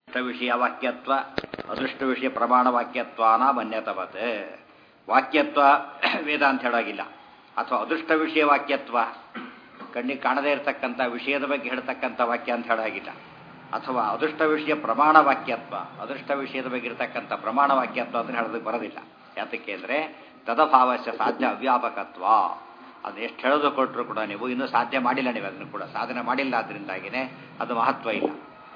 ಅದೃಷ್ಟ ವಿಷಯ ವಾಕ್ಯತ್ವ ಅದೃಷ್ಟ ವಿಷಯ ಪ್ರಮಾಣ ವಾಕ್ಯತ್ವಾನ ಮನ್ಯತವತ್ ವಾಕ್ಯತ್ವ ವೇದ ಅಂತ ಹೇಳೋಗಿಲ್ಲ ಅಥವಾ ಅದೃಷ್ಟ ವಿಷಯ ವಾಕ್ಯತ್ವ ಕಣ್ಣಿಗೆ ಕಾಣದೇ ಇರತಕ್ಕಂಥ ವಿಷಯದ ಬಗ್ಗೆ ಹೇಳ್ತಕ್ಕಂಥ ವಾಕ್ಯ ಅಂತ ಹೇಳೋಗಿಲ್ಲ ಅಥವಾ ಅದೃಷ್ಟ ವಿಷಯ ಪ್ರಮಾಣ ವಾಕ್ಯತ್ವ ಅದೃಷ್ಟ ವಿಷಯದ ಬಗ್ಗೆ ಇರತಕ್ಕಂಥ ಪ್ರಮಾಣ ವಾಕ್ಯತ್ವ ಅಂತ ಹೇಳೋದಕ್ಕೆ ಬರೋದಿಲ್ಲ ಯಾತಕ್ಕೆ ಅಂದರೆ ತದಭಾವಶ್ಯ ಸಾಧ್ಯ ಅವ್ಯಾಪಕತ್ವ ಅದು ಎಷ್ಟು ಹೇಳೋದು ಕೊಟ್ಟರು ಕೂಡ ನೀವು ಇನ್ನೂ ಸಾಧ್ಯ ಮಾಡಿಲ್ಲ ನೀವು ಅದನ್ನು ಕೂಡ ಸಾಧನೆ ಮಾಡಿಲ್ಲ ಅದರಿಂದಾಗಿನೇ ಅದು ಮಹತ್ವ ಇಲ್ಲ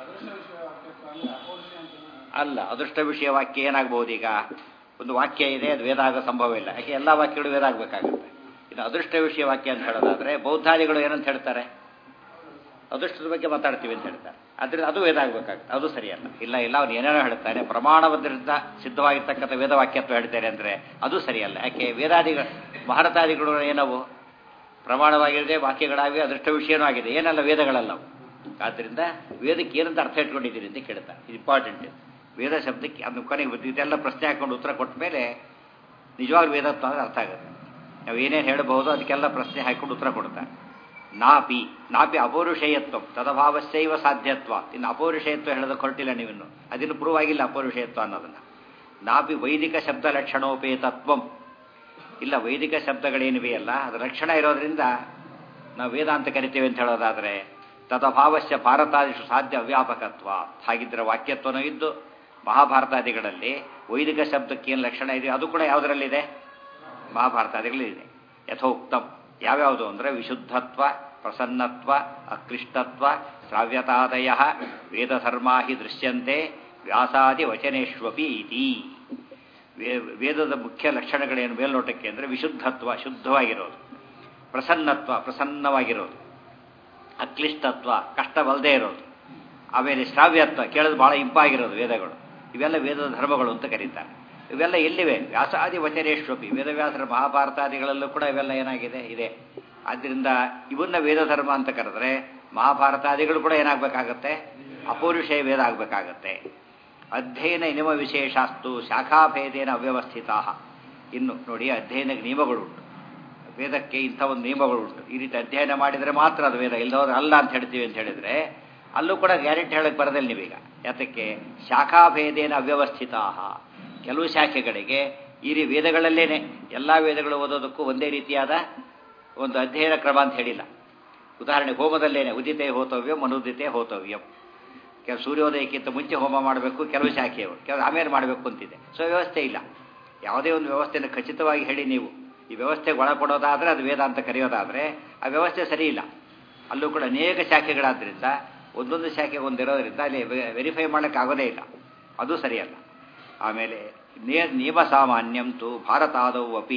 ಅಲ್ಲ ಅದೃಷ್ಟ ವಿಷಯ ವಾಕ್ಯ ಏನಾಗಬಹುದು ಈಗ ಒಂದು ವಾಕ್ಯ ಇದೆ ಅದು ವೇದ ಆಗೋ ಸಂಭವ ಇಲ್ಲ ಯಾಕೆ ಎಲ್ಲ ವಾಕ್ಯಗಳು ವೇದ ಆಗಬೇಕಾಗುತ್ತೆ ಇನ್ನು ಅದೃಷ್ಟ ವಿಷಯ ವಾಕ್ಯ ಅಂತ ಹೇಳೋದಾದ್ರೆ ಬೌದ್ಧಾದಿಗಳು ಏನಂತ ಹೇಳ್ತಾರೆ ಅದೃಷ್ಟದ ಬಗ್ಗೆ ಮಾತಾಡ್ತೀವಿ ಅಂತ ಹೇಳ್ತಾರೆ ಅದರಿಂದ ಅದು ವೇದ ಆಗಬೇಕಾಗುತ್ತೆ ಅದು ಸರಿಯಲ್ಲ ಇಲ್ಲ ಇಲ್ಲ ಅವ್ನು ಏನೇನೋ ಹೇಳ್ತಾನೆ ಪ್ರಮಾಣವದ್ರಿಂದ ಸಿದ್ಧವಾಗಿರ್ತಕ್ಕಂಥ ವೇದವಾಕ್ಯತ್ವ ಹೇಳ್ತಾರೆ ಅಂದರೆ ಅದು ಸರಿಯಲ್ಲ ಯಾಕೆ ವೇದಾದಿಗಳು ಭಾರತಾದಿಗಳು ಏನವು ಪ್ರಮಾಣವಾಗಿರದೆ ವಾಕ್ಯಗಳಾಗಿ ಅದೃಷ್ಟ ವಿಷಯನೂ ಆಗಿದೆ ಏನಲ್ಲ ವೇದಗಳಲ್ಲವು ಆದ್ದರಿಂದ ವೇದಕ್ಕೆ ಏನಂತ ಅರ್ಥ ಇಟ್ಕೊಂಡಿದ್ದೀರಿ ಅಂತ ಕೇಳ್ತಾರೆ ಇದು ಇಂಪಾರ್ಟೆಂಟ್ ವೇದ ಶಬ್ದಕ್ಕೆ ಅದು ಕೊನೆಗೆ ಇದೆಲ್ಲ ಪ್ರಶ್ನೆ ಹಾಕೊಂಡು ಉತ್ತರ ಕೊಟ್ಟ ಮೇಲೆ ನಿಜವಾಗ್ಲೂ ವೇದತ್ವ ಅಂದ್ರೆ ಅರ್ಥ ಆಗುತ್ತೆ ನಾವು ಏನೇನು ಹೇಳಬಹುದು ಅದಕ್ಕೆಲ್ಲ ಪ್ರಶ್ನೆ ಹಾಕೊಂಡು ಉತ್ತರ ಕೊಡ್ತಾರೆ ನಾಪಿ ನಾಪಿ ಅಪೌರುಷೇಯತ್ವ ತದಭಾವಶ್ಚೈವ ಸಾಧ್ಯತ್ವ ಇನ್ನು ಅಪೌರುಷೇಯತ್ವ ಹೇಳೋದಕ್ಕೆ ಹೊರಟಿಲ್ಲ ನೀವಿನ್ನು ಅದಿನ್ನು ಪ್ರೂವ್ ಆಗಿಲ್ಲ ಅಪೌರುಷೇಯತ್ವ ಅನ್ನೋದನ್ನು ನಾಪಿ ವೈದಿಕ ಶಬ್ದ ಲಕ್ಷಣೋಪೇತತ್ವಂ ಇಲ್ಲ ವೈದಿಕ ಶಬ್ದಗಳೇನಿವೆಯಲ್ಲ ಅದು ಲಕ್ಷಣ ಇರೋದ್ರಿಂದ ನಾವು ವೇದ ಅಂತ ಕರಿತೇವೆ ಅಂತ ಹೇಳೋದಾದರೆ ತದಭಾವಶ್ಯ ಭಾರತಾದಿಷು ಸಾಧ್ಯ ಅವ್ಯಾಪಕತ್ವ ಹಾಗಿದ್ದರೆ ವಾಕ್ಯತ್ವನೂ ಇದ್ದು ಮಹಾಭಾರತಾದಿಗಳಲ್ಲಿ ವೈದಿಕ ಶಬ್ದಕ್ಕೆ ಏನು ಲಕ್ಷಣ ಇದೆ ಅದು ಕೂಡ ಯಾವುದರಲ್ಲಿದೆ ಮಹಾಭಾರತಾದಿಗಳಲ್ಲಿದೆ ಯಥೋಕ್ತಂ ಯಾವ್ಯಾವುದು ಅಂದರೆ ವಿಶುದ್ಧತ್ವ ಪ್ರಸನ್ನತ್ವ ಅಕ್ಲಿಷ್ಟತ್ವ ಶ್ರಾವ್ಯತಾದಯ ವೇದಧರ್ಮಾ ಹಿ ದೃಶ್ಯಂತೆ ವ್ಯಾಸಾದಿ ವಚನೇಶ್ವಪಿ ಇತಿ ವೇದದ ಮುಖ್ಯ ಲಕ್ಷಣಗಳೇನು ಮೇಲ್ನೋಟಕ್ಕೆ ಅಂದರೆ ವಿಶುದ್ಧತ್ವ ಶುದ್ಧವಾಗಿರೋದು ಪ್ರಸನ್ನತ್ವ ಪ್ರಸನ್ನವಾಗಿರೋದು ಅಕ್ಲಿಷ್ಟತ್ವ ಕಷ್ಟವಲ್ಲದೆ ಇರೋದು ಆಮೇಲೆ ಶ್ರಾವ್ಯತ್ವ ಕೇಳೋದು ಭಾಳ ಇಂಪಾಗಿರೋದು ವೇದಗಳು ಇವೆಲ್ಲ ವೇದದ ಧರ್ಮಗಳು ಅಂತ ಕರೀತಾರೆ ಇವೆಲ್ಲ ಎಲ್ಲಿವೆ ವ್ಯಾಸಾದಿ ವಚನೇಶ್ವಪಿ ವೇದವ್ಯಾಸರ ಮಹಾಭಾರತಾದಿಗಳಲ್ಲೂ ಕೂಡ ಇವೆಲ್ಲ ಏನಾಗಿದೆ ಇದೆ ಆದ್ದರಿಂದ ಇವನ್ನ ವೇದ ಧರ್ಮ ಅಂತ ಕರೆದ್ರೆ ಮಹಾಭಾರತಾದಿಗಳು ಕೂಡ ಏನಾಗಬೇಕಾಗತ್ತೆ ಅಪೌರುಷಯ ವೇದ ಆಗಬೇಕಾಗತ್ತೆ ಅಧ್ಯಯನ ನಿಯಮ ವಿಶೇಷಾಸ್ತು ಶಾಖಾಭೇದೇನ ಅವ್ಯವಸ್ಥಿತ ಇನ್ನು ನೋಡಿ ಅಧ್ಯಯನಕ್ಕೆ ನಿಯಮಗಳುಂಟು ವೇದಕ್ಕೆ ಇಂಥ ಒಂದು ನಿಯಮಗಳುಂಟು ಈ ರೀತಿ ಅಧ್ಯಯನ ಮಾಡಿದರೆ ಮಾತ್ರ ಅದು ವೇದ ಇಲ್ಲದವ್ರು ಅಲ್ಲ ಅಂತ ಹೇಳ್ತೀವಿ ಅಂತ ಹೇಳಿದರೆ ಅಲ್ಲೂ ಕೂಡ ಗ್ಯಾರಂಟಿ ಹೇಳಕ್ಕೆ ಬರೋದಿಲ್ಲ ನೀವೀಗ ಯಾತಕ್ಕೆ ಶಾಖಾಭೇದೇನ ಅವ್ಯವಸ್ಥಿತ ಕೆಲವು ಶಾಖೆಗಳಿಗೆ ಈ ರೀ ವೇದಗಳಲ್ಲೇನೆ ಎಲ್ಲ ವೇದಗಳು ಓದೋದಕ್ಕೂ ಒಂದೇ ರೀತಿಯಾದ ಒಂದು ಅಧ್ಯಯನ ಕ್ರಮ ಅಂತ ಹೇಳಿಲ್ಲ ಉದಾಹರಣೆ ಹೋಮದಲ್ಲೇನೆ ಉದಿತೆ ಹೋತವ್ಯಂ ಅನುದಿತೆ ಹೋತವ್ಯಂ ಕೆಲ ಸೂರ್ಯೋದಯಕ್ಕಿಂತ ಮುಂಚೆ ಹೋಮ ಮಾಡಬೇಕು ಕೆಲವು ಶಾಖೆಯವರು ಕೆಲವು ಆಮೇಲೆ ಮಾಡಬೇಕು ಅಂತಿದೆ ಸೊ ವ್ಯವಸ್ಥೆ ಇಲ್ಲ ಯಾವುದೇ ಒಂದು ವ್ಯವಸ್ಥೆಯನ್ನು ಖಚಿತವಾಗಿ ಹೇಳಿ ನೀವು ಈ ವ್ಯವಸ್ಥೆಗೆ ಒಳಪಡೋದಾದರೆ ಅದು ವೇದ ಅಂತ ಕರೆಯೋದಾದರೆ ಆ ವ್ಯವಸ್ಥೆ ಸರಿ ಇಲ್ಲ ಅಲ್ಲೂ ಕೂಡ ಅನೇಕ ಶಾಖೆಗಳಾದ್ದರಿಂದ ಒಂದೊಂದು ಶಾಖೆ ಒಂದಿರೋದ್ರಿಂದ ಅಲ್ಲಿ ವೆರಿಫೈ ಮಾಡೋಕ್ಕೆ ಆಗೋದೇ ಇಲ್ಲ ಅದು ಸರಿಯಲ್ಲ ಆಮೇಲೆ ನೇ ನಿಯಮ ಸಾಮಾನ್ಯಂತು ಭಾರತಾದವು ಅಪಿ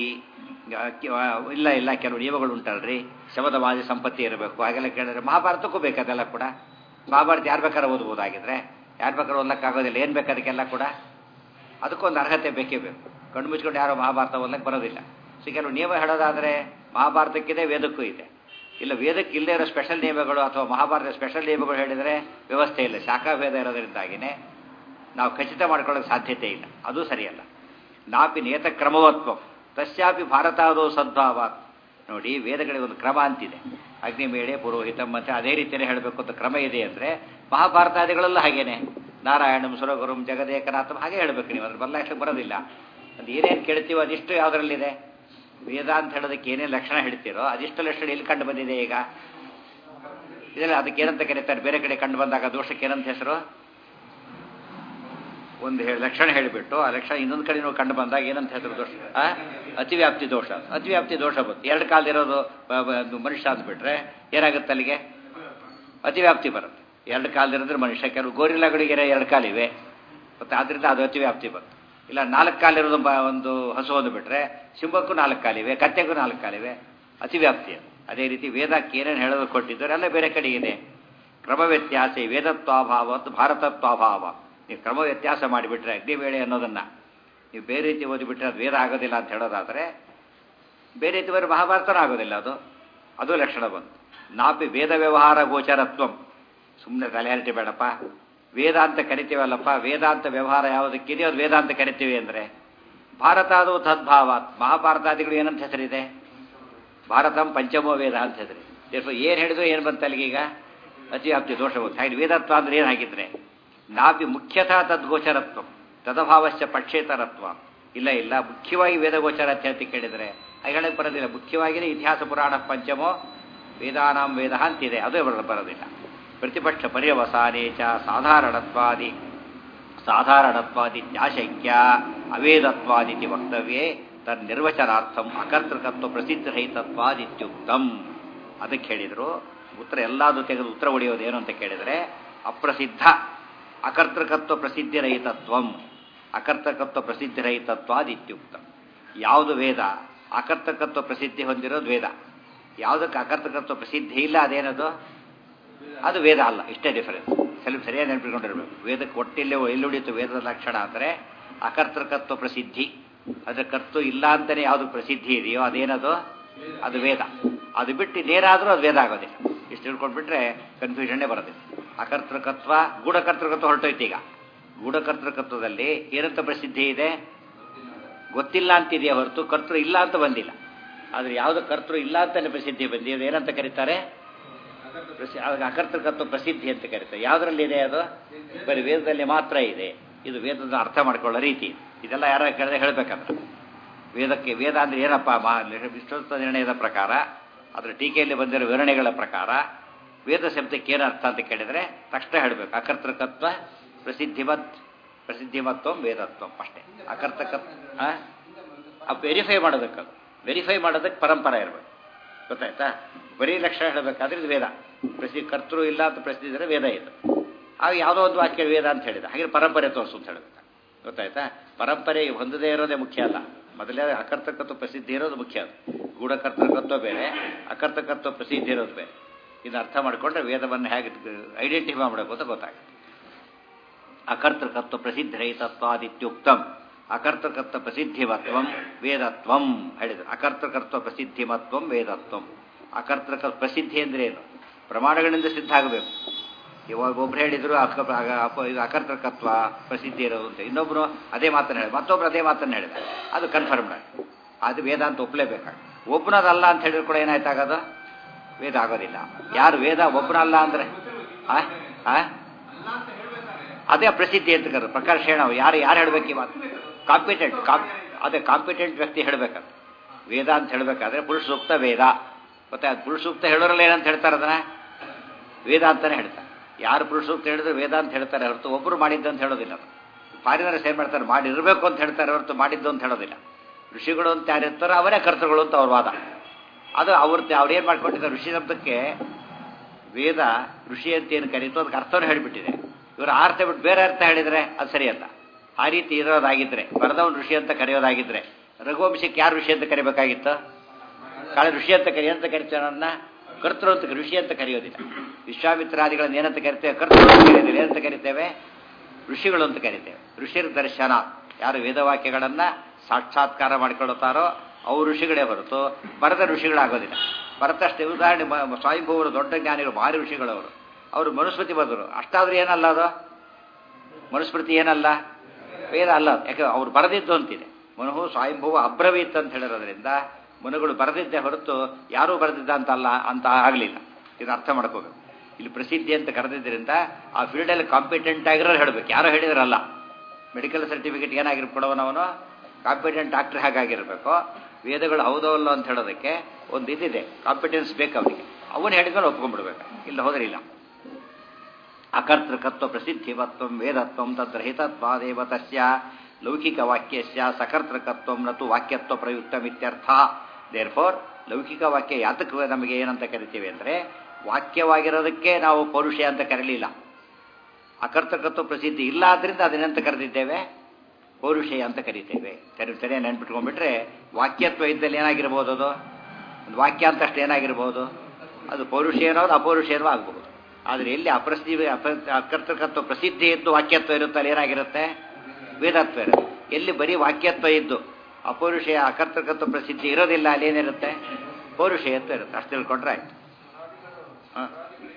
ಇಲ್ಲ ಇಲ್ಲ ಕೆಲವು ನಿಯಮಗಳು ಉಂಟಲ್ರಿ ಶಬದವಾದಿ ಸಂಪತ್ತಿ ಇರಬೇಕು ಹಾಗೆಲ್ಲ ಕೇಳಿದ್ರೆ ಮಹಾಭಾರತಕ್ಕೂ ಬೇಕದೆಲ್ಲ ಕೂಡ ಮಹಾಭಾರತ ಯಾರು ಬೇಕಾದ್ರೆ ಓದ್ಬೋದಾಗಿದ್ರೆ ಯಾರು ಬೇಕಾದ್ರೆ ಓದ್ಲಕ್ಕಾಗೋದಿಲ್ಲ ಏನು ಬೇಕು ಅದಕ್ಕೆಲ್ಲ ಕೂಡ ಅದಕ್ಕೊಂದು ಅರ್ಹತೆ ಬೇಕೇ ಬೇಕು ಕಣ್ಣು ಮುಚ್ಕೊಂಡು ಯಾರೋ ಮಹಾಭಾರತ ಓದ್ಲಕ್ಕೆ ಬರೋದಿಲ್ಲ ಸೊ ಕೆಲವು ನಿಯಮ ಹೇಳೋದಾದರೆ ಮಹಾಭಾರತಕ್ಕಿದೆ ವೇದಕ್ಕೂ ಇದೆ ಇಲ್ಲ ವೇದಕ್ಕೆ ಇಲ್ಲದೆ ಇರೋ ಸ್ಪೆಷಲ್ ನಿಯಮಗಳು ಅಥವಾ ಮಹಾಭಾರತ ಸ್ಪೆಷಲ್ ನಿಯಮಗಳು ಹೇಳಿದರೆ ವ್ಯವಸ್ಥೆ ಇಲ್ಲ ಶಾಖಾಭೇದ ಇರೋದ್ರಿಂದಾಗಿನೇ ನಾವು ಖಚಿತ ಮಾಡ್ಕೊಳ್ಳೋಕೆ ಸಾಧ್ಯತೆ ಇಲ್ಲ ಅದು ಸರಿಯಲ್ಲ ನಾಪಿ ನಿಯತ ಕ್ರಮವತ್ವ ತಸ್ಯಾಪಿ ಭಾರತಾದೋ ಸದ್ಭಾವ ನೋಡಿ ವೇದಗಳಿಗೆ ಒಂದು ಕ್ರಮ ಅಂತಿದೆ ಅಗ್ನಿಮೇಳೆ ಪುರೋಹಿತ ಮತ್ತೆ ಅದೇ ರೀತಿಯೇ ಹೇಳಬೇಕು ಅಂತ ಕ್ರಮ ಇದೆ ಅಂದರೆ ಮಹಾಭಾರತಾದಿಗಳೆಲ್ಲ ಹಾಗೇನೆ ನಾರಾಯಣಂ ಸುರಗುರುಂ ಜಗದೇಕನಾಥಂ ಹಾಗೆ ಹೇಳಬೇಕು ನೀವು ಅದ್ರ ಬದಲಾಯಿಸಕ್ಕೆ ಬರೋದಿಲ್ಲ ಅದು ಏನೇನು ಕೇಳ್ತೀವೋ ಅದಿಷ್ಟು ಯಾವುದರಲ್ಲಿದೆ ವೇದ ಅಂತ ಹೇಳೋದಕ್ಕೆ ಏನೇನು ಲಕ್ಷಣ ಹೇಳ್ತೀರೋ ಅದಿಷ್ಟು ಲಕ್ಷಣ ಎಲ್ಲಿ ಕಂಡು ಬಂದಿದೆ ಈಗ ಇದೆಲ್ಲ ಅದಕ್ಕೆ ಏನಂತ ಕರೀತಾರೆ ಬೇರೆ ಕಡೆ ಕಂಡು ಬಂದಾಗ ದೋಷಕ್ಕೆ ಏನಂತ ಹೆಸರು ಒಂದು ಹೇಳಿ ಲಕ್ಷಣ ಹೇಳಿಬಿಟ್ಟು ಆ ಲಕ್ಷಣ ಇನ್ನೊಂದು ಕಡೆ ನೀವು ಕಂಡು ಬಂದಾಗ ಏನಂತ ಹೆಸರು ದೋಷ ಅತಿವ್ಯಾಪ್ತಿ ದೋಷ ಅತಿವ್ಯಾಪ್ತಿ ದೋಷ ಬಂತು ಎರಡು ಕಾಲದಿರೋದು ಮನುಷ್ಯ ಅಂದ್ಬಿಟ್ರೆ ಏನಾಗುತ್ತೆ ಅಲ್ಲಿಗೆ ಅತಿವ್ಯಾಪ್ತಿ ಬರುತ್ತೆ ಎರಡು ಕಾಲದಿರೋದ್ರೆ ಮನುಷ್ಯ ಕೆಲವು ಗೋರಿಲ್ಲಗಳಿಗೆ ಎರಡು ಕಾಲಿವೆ ಮತ್ತು ಆದ್ದರಿಂದ ಅದು ಅತಿವ್ಯಾಪ್ತಿ ಬಂತು ಇಲ್ಲ ನಾಲ್ಕು ಕಾಲಿರೋದು ಒಂದು ಹಸು ಅಂದುಬಿಟ್ರೆ ಸಿಂಹಕ್ಕೂ ನಾಲ್ಕು ಕಾಲಿವೆ ಕತ್ತೆಗೂ ನಾಲ್ಕು ಕಾಲಿವೆ ಅತಿವ್ಯಾಪ್ತಿ ಅದು ಅದೇ ರೀತಿ ವೇದಕ್ಕೆ ಏನೇನು ಹೇಳೋದು ಕೊಟ್ಟಿದ್ದಾರೆ ಎಲ್ಲ ಬೇರೆ ಕಡೆ ಇದೆ ಕ್ರಮ ವ್ಯತ್ಯಾಸ ವೇದತ್ವಾಭಾವ ಭಾರತತ್ವಾಭಾವ ನೀವು ಕ್ರಮ ವ್ಯತ್ಯಾಸ ಮಾಡಿಬಿಟ್ರೆ ಅಗ್ನಿವೇಳೆ ಅನ್ನೋದನ್ನು ನೀವು ಬೇರೆ ರೀತಿ ಓದಿಬಿಟ್ರೆ ಅದು ವೇದ ಆಗೋದಿಲ್ಲ ಅಂತ ಹೇಳೋದಾದರೆ ಬೇರೆ ರೀತಿ ಬರೀ ಮಹಾಭಾರತನೂ ಆಗೋದಿಲ್ಲ ಅದು ಅದು ಲಕ್ಷಣ ಬಂತು ನಾಪಿ ವೇದ ವ್ಯವಹಾರ ಗೋಚರತ್ವಂ ಸುಮ್ಮನೆ ತಲೆಹರಟೆ ಬೇಡಪ್ಪ ವೇದ ಅಂತ ಕರಿತೀವಲ್ಲಪ್ಪ ವೇದಾಂತ ವ್ಯವಹಾರ ಯಾವುದಕ್ಕಿದೆಯೋ ಅದು ವೇದ ಅಂತ ಕರಿತೀವಿ ಅಂದರೆ ಭಾರತ ಅದು ತದ್ಭಾವ ಮಹಾಭಾರತಾದಿಗಳು ಏನಂತ ಹೆಸರಿದೆ ಭಾರತಂ ಪಂಚಮೋ ವೇದ ಅಂತ ಹೆಸರು ಏನು ಹೇಳಿದ್ರು ಏನು ಬಂತು ಅಲ್ಲಿಗೀಗ ಅತಿವ್ಯಾಪ್ತಿ ದೋಷ ಬಂತು ಹಾಗೆ ವೇದತ್ವ ಅಂದ್ರೆ ಏನು ಹಾಕಿದ್ರೆ ನಾಪಿ ಮುಖ್ಯತಃ ತದ್ಗೋಚರತ್ವ ತದಭಾವಶ್ಚ ಪಕ್ಷೇತರತ್ವ ಇಲ್ಲ ಇಲ್ಲ ಮುಖ್ಯವಾಗಿ ವೇದಗೋಚರ ಅಂತ ಹೇಳ್ತಿ ಕೇಳಿದರೆ ಹೇಳಕ್ಕೆ ಬರೋದಿಲ್ಲ ಮುಖ್ಯವಾಗಿ ಇತಿಹಾಸ ಪುರಾಣ ಪಂಚಮೋ ವೇದಾನಾಂ ವೇದ ಅಂತಿದೆ ಅದು ಬರೋದಿಲ್ಲ ಪ್ರತಿಪಕ್ಷ ಪರ್ಯವಸಾನೇ ಚ ಸಾಧಾರಣತ್ವಾದಿ ಸಾಧಾರಣತ್ವಾದಿ ತ್ಯಾಶಕ್ಯ ಅವೇದತ್ವಾದಿತಿ ವಕ್ತವ್ಯೇ ತನ್ನಿರ್ವಚನಾರ್ಥಂ ಅಕರ್ತೃಕತ್ವ ಪ್ರಸಿದ್ಧರಹಿತತ್ವಾದಿತ್ಯುಕ್ತಂ ಅದಕ್ಕೆ ಹೇಳಿದರು ಉತ್ತರ ಎಲ್ಲಾದು ತೆಗೆದು ಉತ್ತರ ಹೊಡೆಯೋದೇನು ಅಂತ ಕೇಳಿದರೆ ಅಪ್ರಸಿದ್ಧ ಅಕರ್ತೃಕತ್ವ ಪ್ರಸಿದ್ಧಿರಹಿತತ್ವಂ ಅಕರ್ತಕತ್ವ ಪ್ರಸಿದ್ಧಿರಹಿತತ್ವಾದಿತ್ಯುಕ್ತಂ ಯಾವುದು ವೇದ ಅಕರ್ತಕತ್ವ ಪ್ರಸಿದ್ಧಿ ಹೊಂದಿರೋದು ವೇದ ಯಾವುದಕ್ಕೆ ಅಕರ್ತಕತ್ವ ಪ್ರಸಿದ್ಧಿ ಇಲ್ಲ ಅದೇನದು ಅದು ವೇದ ಅಲ್ಲ ಇಷ್ಟೇ ಡಿಫರೆನ್ಸ್ ಸ್ವಲ್ಪ ಸರಿಯಾಗಿ ನೆನಪಿಟ್ಕೊಂಡಿರ್ಬೇಕು ವೇದಕ್ಕೆ ಒಟ್ಟಿಲ್ಲೇ ಎಲ್ಲಿ ಉಳಿಯಿತು ವೇದದ ಲಕ್ಷಣ ಅಂದರೆ ಅಕರ್ತೃಕತ್ವ ಪ್ರಸಿದ್ಧಿ ಅದರ ಕರ್ತು ಇಲ್ಲ ಅಂತಲೇ ಯಾವುದು ಪ್ರಸಿದ್ಧಿ ಇದೆಯೋ ಅದೇನದು ಅದು ವೇದ ಅದು ಬಿಟ್ಟು ಇನ್ನೇನಾದರೂ ಅದು ವೇದ ಆಗೋದಿಲ್ಲ ಇಷ್ಟು ತಿಳ್ಕೊಂಡ್ಬಿಟ್ರೆ ಕನ್ಫ್ಯೂಷನ್ನೇ ಬರೋದಿಲ್ಲ ಅಕರ್ತೃಕತ್ವ ಗೂಢಕರ್ತೃಕತ್ವ ಹೊರಟೋಯ್ತು ಈಗ ಗೂಢಕರ್ತೃಕತ್ವದಲ್ಲಿ ಏನಂತ ಪ್ರಸಿದ್ಧಿ ಇದೆ ಗೊತ್ತಿಲ್ಲ ಅಂತಿದೆಯಾ ಹೊರತು ಕರ್ತೃ ಇಲ್ಲ ಅಂತ ಬಂದಿಲ್ಲ ಆದರೆ ಯಾವುದು ಕರ್ತೃ ಇಲ್ಲ ಅಂತಲೇ ಪ್ರಸಿದ್ಧಿ ಬಂದಿದೆ ಏನಂತ ಕರೀತಾರೆ ಪ್ರಸಿ ಅಕರ್ತೃಕತ್ವ ಪ್ರಸಿದ್ಧಿ ಅಂತ ಕರೀತಾರೆ ಯಾವುದರಲ್ಲಿ ಇದೆ ಅದು ಬರೀ ವೇದದಲ್ಲಿ ಮಾತ್ರ ಇದೆ ಇದು ವೇದದ ಅರ್ಥ ಮಾಡ್ಕೊಳ್ಳೋ ರೀತಿ ಇದೆಲ್ಲ ಯಾರ ಕೇಳಿದ್ರೆ ಹೇಳಬೇಕಂದ್ರೆ ವೇದಕ್ಕೆ ವೇದ ಅಂದ್ರೆ ಏನಪ್ಪ ಮಾ ವಿಶ್ವಸ್ತ ನಿರ್ಣಯದ ಪ್ರಕಾರ ಅದರ ಟೀಕೆಯಲ್ಲಿ ಬಂದಿರೋ ವಿವರಣೆಗಳ ಪ್ರಕಾರ ವೇದ ಶಬ್ದಕ್ಕೆ ಏನು ಅರ್ಥ ಅಂತ ಕೇಳಿದರೆ ತಕ್ಷಣ ಹೇಳಬೇಕು ಅಕರ್ತೃಕತ್ವ ಪ್ರಸಿದ್ಧಿಮತ್ ಪ್ರಸಿದ್ಧಿಮತ್ವ ವೇದತ್ವ ಅಷ್ಟೇ ಅಕರ್ತಕತ್ವ ವೆರಿಫೈ ಮಾಡೋದಕ್ಕೆ ಅದು ವೆರಿಫೈ ಮಾಡೋದಕ್ಕೆ ಪರಂಪರೆ ಇರಬೇಕು ಗೊತ್ತಾಯ್ತಾ ಬರೀ ಲಕ್ಷಣ ಹೇಳಬೇಕಾದ್ರೆ ಇದು ವೇದ ಪ್ರಸಿ ಕರ್ತೃ ಇಲ್ಲ ಅಂತ ಪ್ರಸಿದ್ಧಿದ್ರೆ ವೇದ ಇದು ಆಗ ಯಾವುದೋ ಒಂದು ವಾಕ್ಯ ವೇದ ಅಂತ ಹೇಳಿದ ಹಾಗೆ ಪರಂಪರೆ ತೋರಿಸು ಅಂತ ಹೇಳಬೇಕು ಗೊತ್ತಾಯ್ತಾ ಪರಂಪರೆ ಹೊಂದದೇ ಇರೋದೇ ಮುಖ್ಯ ಅಲ್ಲ ಮೊದಲೇ ಅಕರ್ತಕತ್ವ ಪ್ರಸಿದ್ಧಿ ಇರೋದು ಮುಖ್ಯ ಅದು ಗೂಢಕರ್ತಕತ್ವ ಬೇರೆ ಅಕರ್ತಕತ್ವ ಪ್ರಸಿದ್ಧಿ ಇರೋದು ಬೇರೆ ಇದು ಅರ್ಥ ಮಾಡಿಕೊಂಡ್ರೆ ವೇದವನ್ನು ಹೇಗೆ ಐಡೆಂಟಿಫೈ ಮಾಡಬೇಕು ಅಂತ ಗೊತ್ತಾಗುತ್ತೆ ಅಕರ್ತೃಕತ್ವ ಪ್ರಸಿದ್ಧರಹಿತತ್ವಾದಿತ್ಯುಕ್ತಂ ಅಕರ್ತೃಕತ್ವ ಪ್ರಸಿದ್ಧಿಮತ್ವಂ ವೇದತ್ವಂ ಹೇಳಿದರು ಅಕರ್ತೃಕತ್ವ ಪ್ರಸಿದ್ಧಿಮತ್ವಂ ವೇದತ್ವಂ ಅಕರ್ತೃಕ ಪ್ರಸಿದ್ಧಿ ಅಂದ್ರೆ ಏನು ಪ್ರಮಾಣಗಳಿಂದ ಸಿದ್ಧ ಆಗಬೇಕು ಇವಾಗ ಒಬ್ರು ಹೇಳಿದ್ರು ಇದು ಅಕರ್ತೃಕತ್ವ ಪ್ರಸಿದ್ಧಿ ಇರೋದು ಅಂತ ಇನ್ನೊಬ್ರು ಅದೇ ಮಾತನ್ನು ಹೇಳಿ ಮತ್ತೊಬ್ರು ಅದೇ ಮಾತನ್ನು ಹೇಳಿದ ಅದು ಕನ್ಫರ್ಮ್ಡ್ ಆಗಿ ಅದು ವೇದ ಅಂತ ಒಪ್ಪಲೇಬೇಕಾಗ ಒಬ್ಬನದಲ್ಲ ಅಂತ ಹೇಳಿದ್ರು ಕೂಡ ಏನಾಯ್ತಾಗೋದು ವೇದ ಆಗೋದಿಲ್ಲ ಯಾರು ವೇದ ಒಬ್ಬನಲ್ಲ ಅಂದ್ರೆ ಆ ಆ ಅದೇ ಪ್ರಸಿದ್ಧಿ ಅಂತ ಕರೆದು ಪ್ರಕಾಶ ಹೇಳವು ಯಾರು ಯಾರು ಹೇಳ್ಬೇಕು ಈ ಮಾತು ಕಾಂಪಿಟೆಂಟ್ ಕಾಂಪ್ ಅದೇ ಕಾಂಪಿಟೆಂಟ್ ವ್ಯಕ್ತಿ ಹೇಳ್ಬೇಕಂತ ವೇದ ಅಂತ ಹೇಳ್ಬೇಕಾದ್ರೆ ಪುರುಷ ಸೂಕ್ತ ವೇದ ಮತ್ತೆ ಅದು ಪುರುಷ ಸೂಕ್ತ ಹೇಳೋರಲ್ಲ ಏನಂತ ಹೇಳ್ತಾರೆ ಅದನ್ನ ವೇದ ಅಂತಾನೆ ಹೇಳ್ತಾರೆ ಯಾರು ಪುರುಷ ಸೂಕ್ತ ಹೇಳಿದ್ರೆ ವೇದ ಅಂತ ಹೇಳ್ತಾರೆ ಹೊರತು ಒಬ್ಬರು ಮಾಡಿದ್ದು ಅಂತ ಹೇಳೋದಿಲ್ಲ ಅದು ಫಾರಿನರ್ಸ್ ಏನು ಮಾಡ್ತಾರೆ ಮಾಡಿರಬೇಕು ಅಂತ ಹೇಳ್ತಾರೆ ಹೊರತು ಮಾಡಿದ್ದು ಅಂತ ಹೇಳೋದಿಲ್ಲ ಋಷಿಗಳು ಅಂತ ಯಾರು ಇರ್ತಾರೋ ಅವರೇ ಕರ್ತೃಗಳು ಅಂತ ಅವ್ರ ವಾದ ಅದು ಅವ್ರದ್ದು ಅವ್ರೇನು ಮಾಡ್ಕೊಂಡಿದ್ದಾರೆ ಋಷಿ ಶಬ್ದಕ್ಕೆ ವೇದ ಋಷಿ ಅಂತ ಏನು ಕರೀತು ಅದಕ್ಕೆ ಅರ್ಥವನ್ನು ಹೇಳಿಬಿಟ್ಟಿದೆ ಇವರು ಅರ್ಥ ಬಿಟ್ಟು ಬೇರೆ ಅರ್ಥ ಹೇಳಿದರೆ ಅದು ಸರಿಯಲ್ಲ ಆ ರೀತಿ ಇರೋದಾಗಿದ್ರೆ ಬರದವನು ಋಷಿ ಅಂತ ಕರೆಯೋದಾಗಿದ್ರೆ ರಘುವಂಶಕ್ಕೆ ಯಾರು ಋಷಿ ಅಂತ ಕರಿಬೇಕಾಗಿತ್ತು ಕಾಳೆ ಋಷಿ ಅಂತ ಕರಿ ಅಂತ ಕರಿತಾನನ್ನ ಕರ್ತೃ ಅಂತ ಋಷಿ ಅಂತ ಕರೆಯೋದಿಲ್ಲ ವಿಶ್ವಾಮಿತ್ರಾದಿಗಳನ್ನ ಏನಂತ ಕರಿತೇವೆ ಕರ್ತೃ ಅಂತ ಕರೆಯೋದಿಲ್ಲ ಏನಂತ ಕರಿತೇವೆ ಋಷಿಗಳು ಅಂತ ಕರಿತೇವೆ ಋಷಿರ್ ದರ್ಶನ ಯಾರು ವೇದವಾಕ್ಯಗಳನ್ನ ಸಾಕ್ಷಾತ್ಕಾರ ಮಾಡಿಕೊಳ್ಳುತ್ತಾರೋ ಅವು ಋಷಿಗಳೇ ಹೊರತು ಭರತ ಋಷಿಗಳಾಗೋದಿಲ್ಲ ಭರತಷ್ಟೇ ಉದಾಹರಣೆ ಸ್ವಯಂಭೂವರು ದೊಡ್ಡ ಜ್ಞಾನಿಗಳು ಭಾರಿ ಋಷಿಗಳವರು ಅವರು ಮನುಸ್ಮೃತಿ ಬಂದರು ಅಷ್ಟಾದ್ರೂ ಏನಲ್ಲ ಅದು ಮನುಸ್ಮೃತಿ ಏನಲ್ಲ ವೇದ ಅಲ್ಲ ಯಾಕೆ ಅವ್ರು ಬರೆದಿದ್ದು ಅಂತಿದೆ ಮನುಹು ಸ್ವಯಂಭೂವ ಅಬ್ರವೀತ್ ಅಂತ ಹೇಳಿರೋದ್ರಿಂದ ಮನುಗಳು ಬರೆದಿದ್ದೇ ಹೊರತು ಯಾರೂ ಬರೆದಿದ್ದ ಅಂತ ಅಲ್ಲ ಅಂತ ಆಗಲಿಲ್ಲ ಇದು ಅರ್ಥ ಮಾಡ್ಕೋಬೇಕು ಇಲ್ಲಿ ಪ್ರಸಿದ್ಧಿ ಅಂತ ಕರೆದಿದ್ದರಿಂದ ಆ ಫೀಲ್ಡಲ್ಲಿ ಕಾಂಪಿಟೆಂಟ್ ಆಗಿರೋರು ಹೇಳಬೇಕು ಯಾರೋ ಹೇಳಿದ್ರಲ್ಲ ಮೆಡಿಕಲ್ ಸರ್ಟಿಫಿಕೇಟ್ ಏನಾಗಿರ್ ಕೊಡೋನವನು ಕಾಂಪಿಟೆಂಟ್ ಡಾಕ್ಟರ್ ಹಾಗಾಗಿರ್ಬೇಕು ವೇದಗಳು ಹೌದೋ ಅಲ್ಲೋ ಅಂತ ಹೇಳೋದಕ್ಕೆ ಒಂದು ಇದಿದೆ ಕಾಂಪಿಟೆನ್ಸ್ ಬೇಕು ಅವನಿಗೆ ಅವನು ಹೇಳಿದ್ಮೇಲೆ ಒಪ್ಕೊಂಡ್ಬಿಡ್ಬೇಕು ಇಲ್ಲ ಹೋದ್ರೆ ಇಲ್ಲ ಅಕರ್ತೃಕತ್ವ ಪ್ರಸಿದ್ಧಿವತ್ವ ವೇದತ್ವ ತತ್ರ ಹಿತತ್ವಾದೇವ ತಸ್ಯ ಲೌಕಿಕ ವಾಕ್ಯಸ್ಯ ಸಕರ್ತೃಕತ್ವ ನತು ವಾಕ್ಯತ್ವ ಪ್ರಯುಕ್ತಮಿತ್ಯರ್ಥ ದೇರ್ ಫೋರ್ ಲೌಕಿಕ ವಾಕ್ಯ ಯಾತಕ್ಕೆ ನಮಗೆ ಏನಂತ ಕರಿತೀವಿ ಅಂದರೆ ವಾಕ್ಯವಾಗಿರೋದಕ್ಕೆ ನಾವು ಪೌರುಷ ಅಂತ ಕರೀಲಿಲ್ಲ ಅಕರ್ತೃಕತ್ವ ಪ್ರಸಿದ್ಧಿ ಇಲ್ಲ ಆದ್ರಿಂದ ಅದನ್ನಂತ ಕರೆದಿದ್ದೇವೆ ಪೌರುಷೇಯ ಅಂತ ಕರಿತೇವೆ ಸರಿ ಸರಿಯಾಗಿ ನೆನ್ಪಿಟ್ಕೊಂಡ್ಬಿಟ್ರೆ ವಾಕ್ಯತ್ವ ಇದ್ದಲ್ಲಿ ಏನಾಗಿರ್ಬೋದು ಅದು ಒಂದು ವಾಕ್ಯ ಅಂತ ಅಷ್ಟು ಏನಾಗಿರ್ಬೋದು ಅದು ಪೌರುಷೇನೋ ಅದು ಅಪೌರುಷೇನೋ ಆಗ್ಬೋದು ಆದರೆ ಎಲ್ಲಿ ಅಪ್ರಸಿದ್ಧಿ ಅಕರ್ತೃಕತ್ವ ಪ್ರಸಿದ್ಧಿ ಇದ್ದು ವಾಕ್ಯತ್ವ ಇರುತ್ತಲ್ಲ ಏನಾಗಿರುತ್ತೆ ವೇದತ್ವ ಇರುತ್ತೆ ಎಲ್ಲಿ ಬರೀ ವಾಕ್ಯತ್ವ ಇದ್ದು ಅಪೌರುಷೇಯ ಅಕರ್ತೃಕತ್ವ ಪ್ರಸಿದ್ಧಿ ಇರೋದಿಲ್ಲ ಅಲ್ಲಿ ಏನಿರುತ್ತೆ ಪೌರುಷೇಯತ್ವ ಇರುತ್ತೆ ಅಷ್ಟು ತಿಳ್ಕೊಂಡ್ರೆ ಆಯ್ತು ಹಾಂ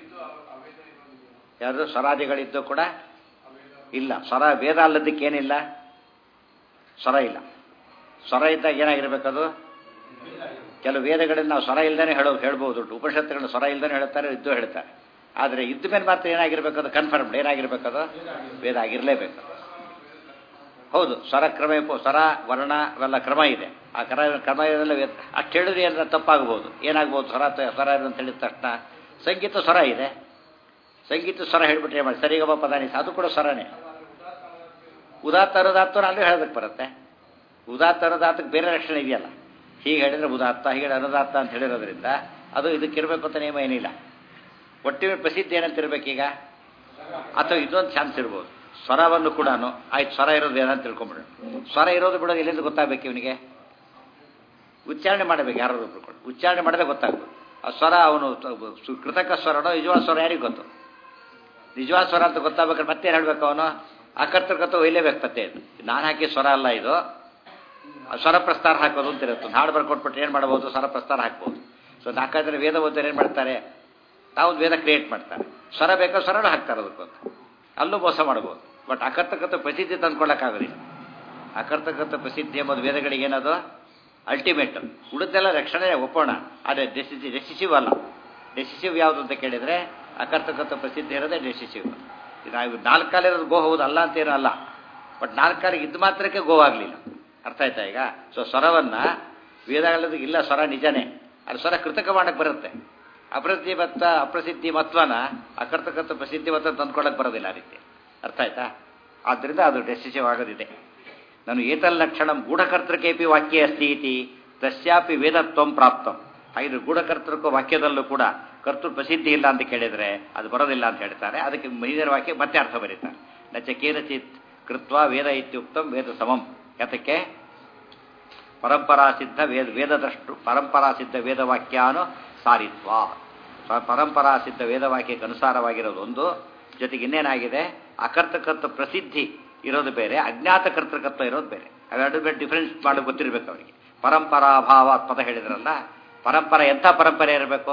ಯಾವುದು ಸ್ವರಾದಿಗಳಿದ್ದು ಕೂಡ ಇಲ್ಲ ಸ್ವರ ವೇದ ಅಲ್ಲದಕ್ಕೆ ಏನಿಲ್ಲ ಸ್ವರ ಇಲ್ಲ ಸ್ವರ ಇದ್ದಾಗ ಏನಾಗಿರ್ಬೇಕದು ಕೆಲವು ವೇದಗಳನ್ನು ನಾವು ಸ್ವರ ಇಲ್ದೇ ಹೇಳೋ ಹೇಳ್ಬೋದು ಉಪನಿಷತ್ತುಗಳನ್ನ ಸ್ವರ ಇಲ್ದೇ ಹೇಳ್ತಾರೆ ಇದ್ದು ಹೇಳ್ತಾರೆ ಆದರೆ ಇದ್ದ ಮೇಲೆ ಮಾತ್ರ ಏನಾಗಿರ್ಬೇಕು ಅದು ಕನ್ಫರ್ಮ್ಡ್ ಏನಾಗಿರ್ಬೇಕು ಅದು ವೇದ ಆಗಿರಲೇಬೇಕು ಹೌದು ಸ್ವರ ಕ್ರಮ ಸ್ವರ ವರ್ಣ ಅವೆಲ್ಲ ಕ್ರಮ ಇದೆ ಆ ಕ್ರಮ ಕ್ರಮ ಇರೋದೆಲ್ಲ ವೇದ ಅಷ್ಟು ಹೇಳಿದ್ರೆ ಏನಾರ ತಪ್ಪಾಗ್ಬೋದು ಏನಾಗ್ಬೋದು ಸ್ವರ ತ- ಸ್ವರ ಇದೆ ಅಂತ ಹೇಳಿದ ತಕ್ಷಣ ಸಂಗೀತ ಸ್ವರ ಇದೆ ಸಂಗೀತ ಸ್ವರ ಹೇಳ್ಬಿಟ್ರೆ ಮಾಡಿ ಸರಿಗಮ ಪದಾನಿ ಅದು ಕೂಡ ಸ್ವರನೇ ಉದಾತ್ತ ಅನುದಾತ್ತ ಅಲ್ಲೂ ಹೇಳೋದಕ್ಕೆ ಬರುತ್ತೆ ಉದಾತ್ತ ಅನುದಾತ್ತಕ್ಕೆ ಬೇರೆ ರಕ್ಷಣೆ ಇದೆಯಲ್ಲ ಹೀಗೆ ಹೇಳಿದ್ರೆ ಉದಾತ್ತ ಹೀಗೆ ಅನುದಾತ್ತ ಅಂತ ಹೇಳಿರೋದ್ರಿಂದ ಅದು ಇದಕ್ಕಿರಬೇಕು ಅಂತ ನಿಯಮ ಏನಿಲ್ಲ ಒಟ್ಟಿನ ಪ್ರಸಿದ್ಧಿ ಏನಂತಿರ್ಬೇಕೀಗ ಅಥವಾ ಇದೊಂದು ಚಾನ್ಸ್ ಇರ್ಬೋದು ಸ್ವರವನ್ನು ಕೂಡ ಆಯ್ತು ಸ್ವರ ಇರೋದು ಏನಂತ ತಿಳ್ಕೊಂಬಿಡೋಣ ಸ್ವರ ಇರೋದು ಬಿಡೋದು ಎಲ್ಲಿಂದ ಗೊತ್ತಾಗಬೇಕು ಇವನಿಗೆ ಉಚ್ಚಾರಣೆ ಮಾಡಬೇಕು ಯಾರಾದ್ರು ಒಬ್ರು ಕೂಡ ಉಚ್ಚಾರಣೆ ಮಾಡಿದ್ರೆ ಗೊತ್ತಾಗ್ಬೇಕು ಆ ಸ್ವರ ಅವನು ತ- ಸು- ಕೃತಕ ಸ್ವರನೋ ನಿಜವಾದ ಸ್ವರ ಯಾರಿಗೆ ಗೊತ್ತು ನಿಜವಾದ ಸ್ವರ ಅಂತ ಗೊತ್ತಾಗ್ಬೇಕಾದ್ರೆ ಮತ್ತೆ ಏನು ಹೇಳ್ಬೇಕು ಅವನು ಅಕರ್ತಕತ್ವ ಒಯ್ಲೇಬೇಕು ಮತ್ತೆ ಇದು ನಾನು ಹಾಕಿ ಸ್ವರ ಅಲ್ಲ ಇದು ಆ ಸ್ವರ ಪ್ರಸ್ತಾರ ಹಾಕೋದು ಅಂತ ಇರುತ್ತೆ ಹಾಡು ಬರ್ಕೊಟ್ಬಿಟ್ರೆ ಏನು ಮಾಡ್ಬೋದು ಸ್ವರ ಪ್ರಸ್ತಾರ ಹಾಕ್ಬೋದು ಸೊ ನಾಲ್ಕಾದ್ರೆ ವೇದ ಓದ್ತಾರೆ ಏನು ಮಾಡ್ತಾರೆ ತಾವು ವೇದ ಕ್ರಿಯೇಟ್ ಮಾಡ್ತಾರೆ ಸ್ವರ ಬೇಕೋ ಸ್ವರನೂ ಹಾಕ್ತಾರೆ ಅದಕ್ಕೊಂದು ಅಲ್ಲೂ ಮೋಸ ಮಾಡ್ಬೋದು ಬಟ್ ಅಕರ್ತಕತ್ವ ಪ್ರಸಿದ್ಧಿ ತಂದ್ಕೊಳ್ಳೋಕ್ಕಾಗೋದಿಲ್ಲ ಅಕರ್ತಕತ್ವ ಪ್ರಸಿದ್ಧಿ ಎಂಬುದು ವೇದಗಳಿಗೆ ಏನದು ಅಲ್ಟಿಮೇಟ್ ಉಳಿದೆಲ್ಲ ರಕ್ಷಣೆ ಒಪ್ಪೋಣ ಆದರೆ ಡೆಸಿಸಿ ಡೆಸಿಸಿವ್ ಅಲ್ಲ ಡೆಸಿಸಿವ್ ಯಾವುದು ಅಂತ ಕೇಳಿದರೆ ಅಕರ್ತಕತ್ವ ಪ್ರಸಿದ್ಧಿ ಇರೋದೇ ಡೆಸಿಸಿವ್ ನಾವು ನಾಲ್ಕು ಕಾಲ ಇರೋದು ಗೋ ಹೌದು ಅಲ್ಲ ಅಂತೇನೂ ಅಲ್ಲ ಬಟ್ ನಾಲ್ಕು ಕಾಲಿಗೆ ಇದ್ದು ಮಾತ್ರಕ್ಕೆ ಗೋವಾಗಲಿಲ್ಲ ಅರ್ಥ ಆಯ್ತಾ ಈಗ ಸೊ ಸ್ವರವನ್ನು ವೇದಗಳದ್ದು ಇಲ್ಲ ಸ್ವರ ನಿಜನೇ ಅದು ಸ್ವರ ಕೃತಕ ಮಾಡಕ್ಕೆ ಬರುತ್ತೆ ಅಪ್ರಸಿದ್ಧಿ ಮತ್ತ ಅಪ್ರಸಿದ್ಧಿ ಮತ್ವನ ಅಕರ್ತಕತ್ವ ಪ್ರಸಿದ್ಧಿ ಮತ್ತ ತಂದ್ಕೊಳ್ಳೋಕೆ ಬರೋದಿಲ್ಲ ಆ ರೀತಿ ಅರ್ಥ ಆಯ್ತಾ ಆದ್ದರಿಂದ ಅದು ಡೆಸಿಸಿವ್ ಆಗೋದಿದೆ ನಾನು ಏತಲ್ಲಕ್ಷಣಂ ಗೂಢಕರ್ತೃಕೇಪಿ ವಾಕ್ಯ ಅಸ್ತಿ ಇತಿ ತಸ್ಯಾಪಿ ವೇದತ್ವಂ ಪ್ರಾಪ್ತಂ ಹಾಗಿದ್ರೆ ಗೂಢಕರ್ತೃಕ ವಾಕ್ಯದಲ್ಲೂ ಕೂಡ ಕರ್ತೃ ಪ್ರಸಿದ್ಧಿ ಇಲ್ಲ ಅಂತ ಕೇಳಿದರೆ ಅದು ಬರೋದಿಲ್ಲ ಅಂತ ಹೇಳ್ತಾರೆ ಅದಕ್ಕೆ ಮಹಿಳೆಯರ ವಾಕ್ಯ ಮತ್ತೆ ಅರ್ಥ ಬರೀತಾರೆ ನಚ ಕೇನಚಿತ್ ಕೃತ್ವ ವೇದ ಇತ್ಯುಕ್ತಂ ವೇದ ಸಮಂ ಯಾತಕ್ಕೆ ಪರಂಪರಾ ಸಿದ್ಧ ವೇದ ವೇದದಷ್ಟು ಪರಂಪರಾ ಸಿದ್ಧ ವೇದವಾಕ್ಯಾನು ಸಾರಿತ್ವ ಪ- ಪರಂಪರಾ ಸಿದ್ಧ ವೇದವಾಕ್ಯಕ್ಕೆ ಅನುಸಾರವಾಗಿರೋದು ಒಂದು ಜೊತೆಗೆ ಇನ್ನೇನಾಗಿದೆ ಅಕರ್ತಕತ್ವ ಪ್ರಸಿದ್ಧಿ ಇರೋದು ಬೇರೆ ಅಜ್ಞಾತ ಕರ್ತೃಕತ್ವ ಇರೋದು ಬೇರೆ ಅವೆರಡು ಬೇರೆ ಡಿಫ್ರೆನ್ಸ್ ಮಾಡಿ ಗೊತ್ತಿರಬೇಕು ಅವರಿಗೆ ಪರಂಪರಾಭಾವ ಪದ ಹೇಳಿದ್ರಲ್ಲ ಪರಂಪರೆ ಎಂಥ ಪರಂಪರೆ ಇರಬೇಕು